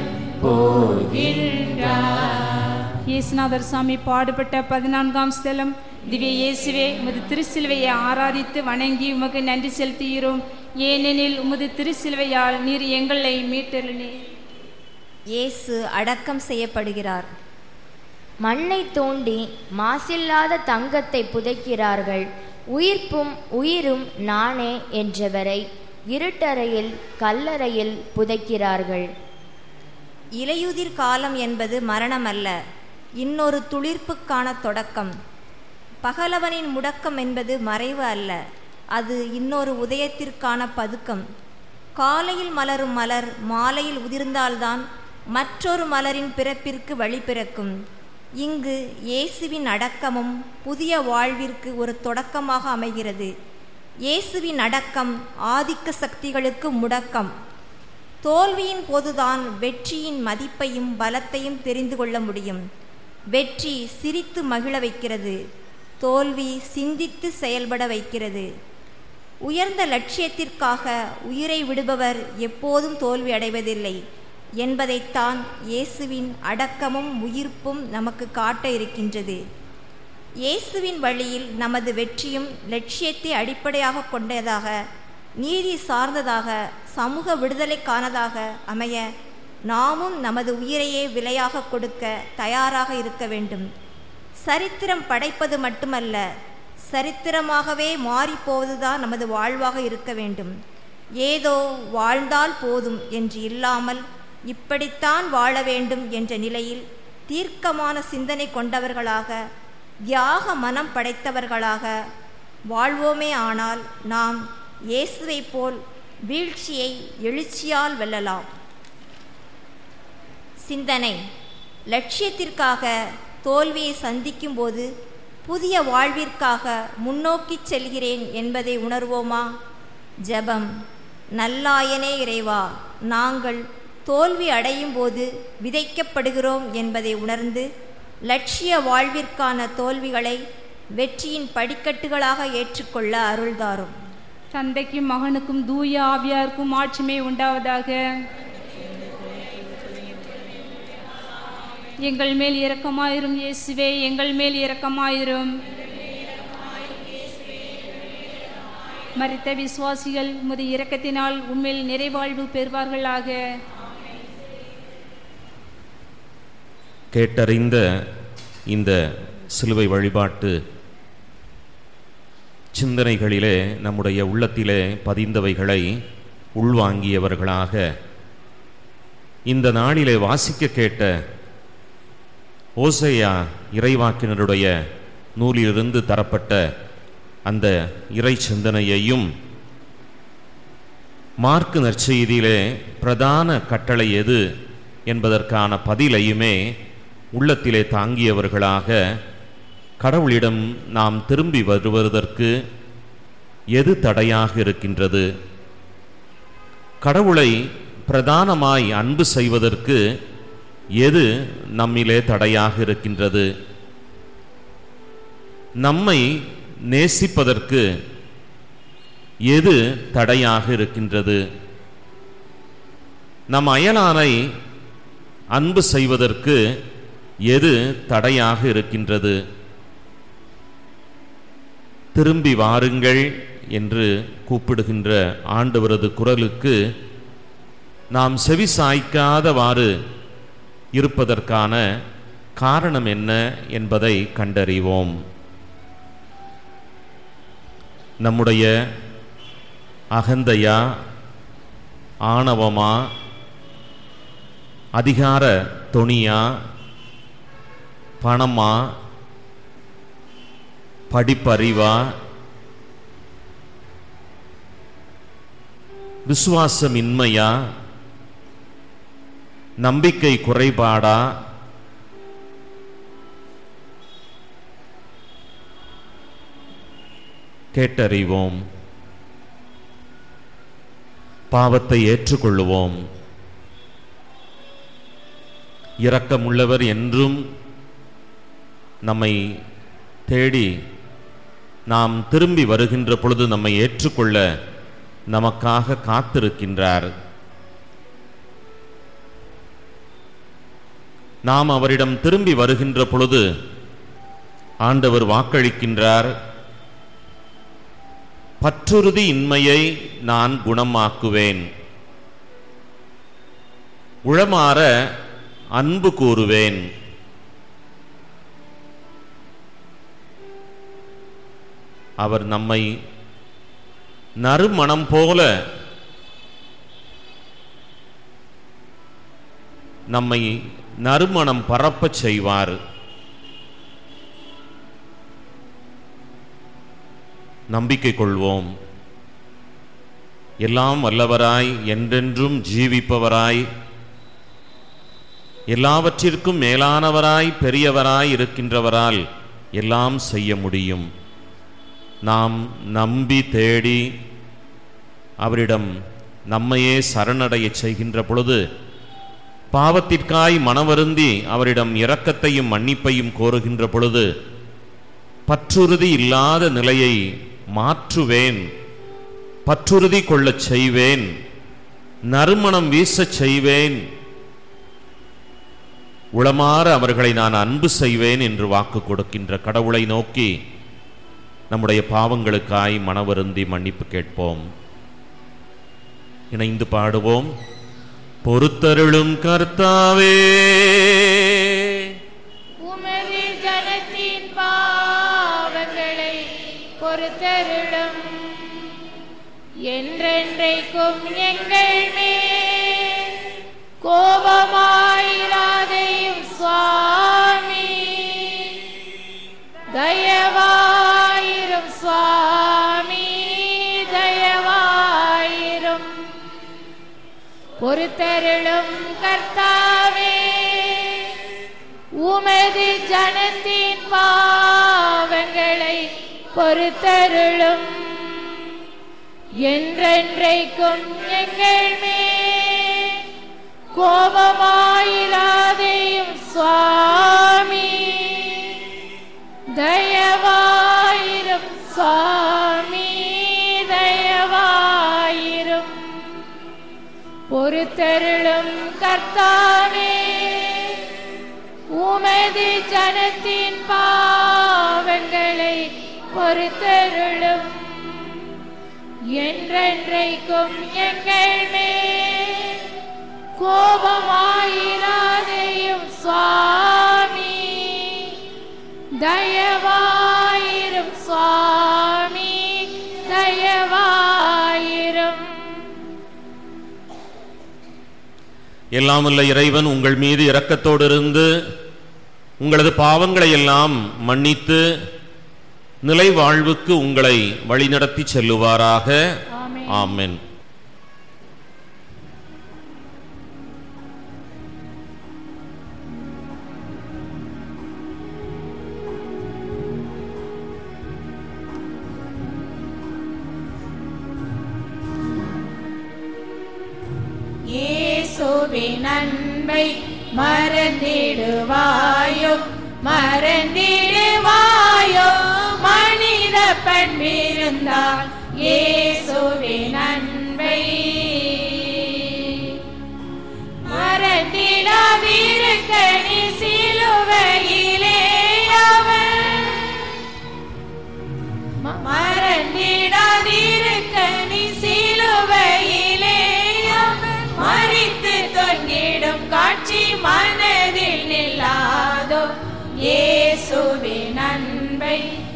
போகின்றார் இயேசுநாதர் சாமி பாடுபட்ட பதினான்காம் ஸ்தலம் திவ்ய இயேசுவே உமது திருச்சிலுவையை ஆராதித்து வணங்கி உமக்கு நன்றி செலுத்துகிறோம் ஏனெனில் உமது திருச்சிலுவையால் நீர் எங்களை மீட்டருளீர் இயேசு அடக்கம் செய்யப்படுகிறார் மண்ணை தோண்டி மாசில்லாத தங்கத்தை புதைக்கிறார்கள் உயிர்ப்பும் உயிரும் நானே என்றவரை இருட்டறையில் கல்லறையில் புதைக்கிறார்கள் இலையுதிர் காலம் என்பது மரணமல்ல இன்னொரு துளிர்ப்புக்கான தொடக்கம் பகலவனின் முடக்கம் என்பது மறைவு அல்ல அது இன்னொரு உதயத்திற்கான பதுக்கம் காலையில் மலரும் மலர் மாலையில் உதிர்ந்தால்தான் மற்றொரு மலரின் பிறப்பிற்கு வழி பிறக்கும் இங்கு இயேசுவின் அடக்கமும் புதிய வாழ்விற்கு ஒரு தொடக்கமாக அமைகிறது இயேசுவின் அடக்கம் ஆதிக்க சக்திகளுக்கு முடக்கம் தோல்வியின் போதுதான் வெற்றியின் மதிப்பையும் பலத்தையும் தெரிந்து கொள்ள முடியும் வெற்றி சிரித்து மகிழ வைக்கிறது தோல்வி சிந்தித்து செயல்பட வைக்கிறது உயர்ந்த லட்சியத்திற்காக உயிரை விடுபவர் எப்போதும் தோல்வி அடைவதில்லை என்பதைத்தான் இயேசுவின் அடக்கமும் உயிர்ப்பும் நமக்கு காட்ட இருக்கின்றது இயேசுவின் வழியில் நமது வெற்றியும் லட்சியத்தை அடிப்படையாக கொண்டதாக நீதி சார்ந்ததாக சமூக விடுதலைக்கானதாக அமைய நாமும் நமது உயிரையே விலையாக கொடுக்க தயாராக இருக்க வேண்டும் சரித்திரம் படைப்பது மட்டுமல்ல சரித்திரமாகவே மாறிப்போவதுதான் நமது வாழ்வாக இருக்க வேண்டும் ஏதோ வாழ்ந்தால் போதும் என்று இல்லாமல் இப்படித்தான் வாழ வேண்டும் என்ற நிலையில் தீர்க்கமான சிந்தனை கொண்டவர்களாக தியாக மனம் படைத்தவர்களாக வாழ்வோமே ஆனால் நாம் இயேசுவைப் போல் வீழ்ச்சியை எழுச்சியால் வெல்லலாம் சிந்தனை லட்சியத்திற்காக தோல்வியை சந்திக்கும்போது புதிய வாழ்விற்காக முன்னோக்கி செல்கிறேன் என்பதை உணர்வோமா ஜெபம் நல்லாயனே இறைவா நாங்கள் தோல்வி அடையும் போது விதைக்கப்படுகிறோம் என்பதை உணர்ந்து லட்சிய வாழ்விற்கான தோல்விகளை வெற்றியின் படிக்கட்டுகளாக ஏற்றுக்கொள்ள அருள்தாரும் தந்தைக்கும் மகனுக்கும் தூய ஆவியாருக்கும் ஆட்சிமை உண்டாவதாக எங்கள் மேல் இரக்கமாயிரும் இயேசுவே எங்கள் மேல் இரக்கமாயிரும் மரித்த விசுவாசிகள் உமது இரக்கத்தினால் உண்மையில் நிறைவாழ்வு பெறுவார்களாக கேட்டறிந்த இந்த சிலுவை வழிபாட்டு சிந்தனைகளிலே நம்முடைய உள்ளத்திலே பதிந்தவைகளை உள்வாங்கியவர்களாக இந்த நாளிலே வாசிக்க கேட்ட ஓசையா இறைவாக்கினருடைய நூலிலிருந்து தரப்பட்ட அந்த இறை சிந்தனையையும் மார்க்கு நற்செய்தியிலே பிரதான கட்டளை எது என்பதற்கான பதிலையுமே உள்ளத்திலே தாங்கியவர்களாக கடவுளிடம் நாம் திரும்பி வருவதற்கு எது தடையாக இருக்கின்றது கடவுளை பிரதானமாய் அன்பு செய்வதற்கு எது நம்மிலே தடையாக இருக்கின்றது நம்மை நேசிப்பதற்கு எது தடையாக இருக்கின்றது நம் அயலானை அன்பு செய்வதற்கு எது தடையாக இருக்கின்றது திரும்பி வாருங்கள் என்று கூப்பிடுகின்ற ஆண்டவரது குரலுக்கு நாம் செவி சாய்க்காதவாறு இருப்பதற்கான காரணம் என்ன என்பதை கண்டறிவோம் நம்முடைய அகந்தையா ஆணவமா அதிகார தொனியா பணமா படிப்பறிவா விசுவாசமின்மையா நம்பிக்கை குறைபாடா கேட்டறிவோம் பாவத்தை ஏற்றுக்கொள்ளுவோம் இரக்கமுள்ளவர் என்றும் நம்மை தேடி நாம் திரும்பி வருகின்ற பொழுது நம்மை ஏற்றுக்கொள்ள நமக்காக காத்திருக்கின்றார் நாம் அவரிடம் திரும்பி வருகின்ற பொழுது ஆண்டவர் வாக்களிக்கின்றார் பற்றுறுதி இன்மையை நான் குணமாக்குவேன் உளமாற அன்பு கூறுவேன் அவர் நம்மை நறுமணம் போல நம்மை நறுமணம் பரப்பச் செய்வார் நம்பிக்கை கொள்வோம் எல்லாம் வல்லவராய் என்றென்றும் ஜீவிப்பவராய் எல்லாவற்றிற்கும் மேலானவராய் பெரியவராய் இருக்கின்றவரால் எல்லாம் செய்ய முடியும் நாம் நம்பி தேடி அவரிடம் நம்மையே சரணடைய செய்கின்ற பொழுது பாவத்திற்காய் மனவருந்தி அவரிடம் இரக்கத்தையும் மன்னிப்பையும் கோருகின்ற பொழுது பற்றுறுதி இல்லாத நிலையை மாற்றுவேன் பற்றுறுதி கொள்ளச் செய்வேன் நறுமணம் வீசச் செய்வேன் உளமாற அவர்களை நான் அன்பு செய்வேன் என்று வாக்கு கொடுக்கின்ற கடவுளை நோக்கி நம்முடைய பாவங்களுக்காய் மனவருந்தி மன்னிப்பு கேட்போம் இணைந்து பாடுவோம் பொறுத்தருளும் கர்த்தாவே உமது ஜனத்தின் பாவங்களை பொறுத்தருளும் என்றென்றைக்கும் எங்கள் மேல் கோபமாயிராதையும் சுவாமி தயவாயிரும் சுவாமி தயவாயிரும் பொறுத்தருளும் கர்த்தாவே உமது ஜனத்தின் பாவங்களை பொறுத்தருளும் என்றென்றைக்கும் எங்கள் மேல் கோபமாயிராதையும் சுவாமி தயவாயிரும் சுவாமி தயவாயிரும் பொறுத்தருளும் கர்த்தாவே உமது ஜனத்தின் பாவங்களை பொறுத்தருளும் என்றென்றைக்கும் எங்கள் மேல் கோபமாயிராதையும் சுவாமி தயவாயிரும் சுவாமி தயவாயிரும் எல்லாம் வல்ல இறைவன் உங்கள் மீது இரக்கத்தோடு இருந்து உங்களது பாவங்களை எல்லாம் மன்னித்து நிலை வாழ்வுக்கு உங்களை வழிநடத்தி செல்லுவாராக ஆமென் இயேசுவின் அன்பை மறந்திடுவாயோ மறந்திடுவாயோ மனித பண்பிருந்தால் இயேசுவின் அன்பை மறந்திடாதிருக்க நீ சிலுவையிலே அவர் மறந்திடாதிருக்க நீ சிலுவையிலே அவர் மறித்து தொங்கிடும் காட்சி மனதில் நில்லாதோ இயேசுவின் அன்பை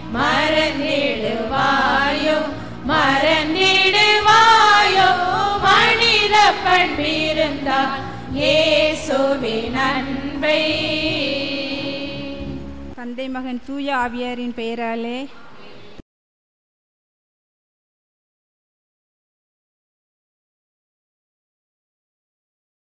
மறந்திடுவாயோ மறந்திடுவாயோ மனித பண்பிருந்தால் இயேசுவின் அன்பை தந்தை மகன் தூய ஆவியாரின் பெயராலே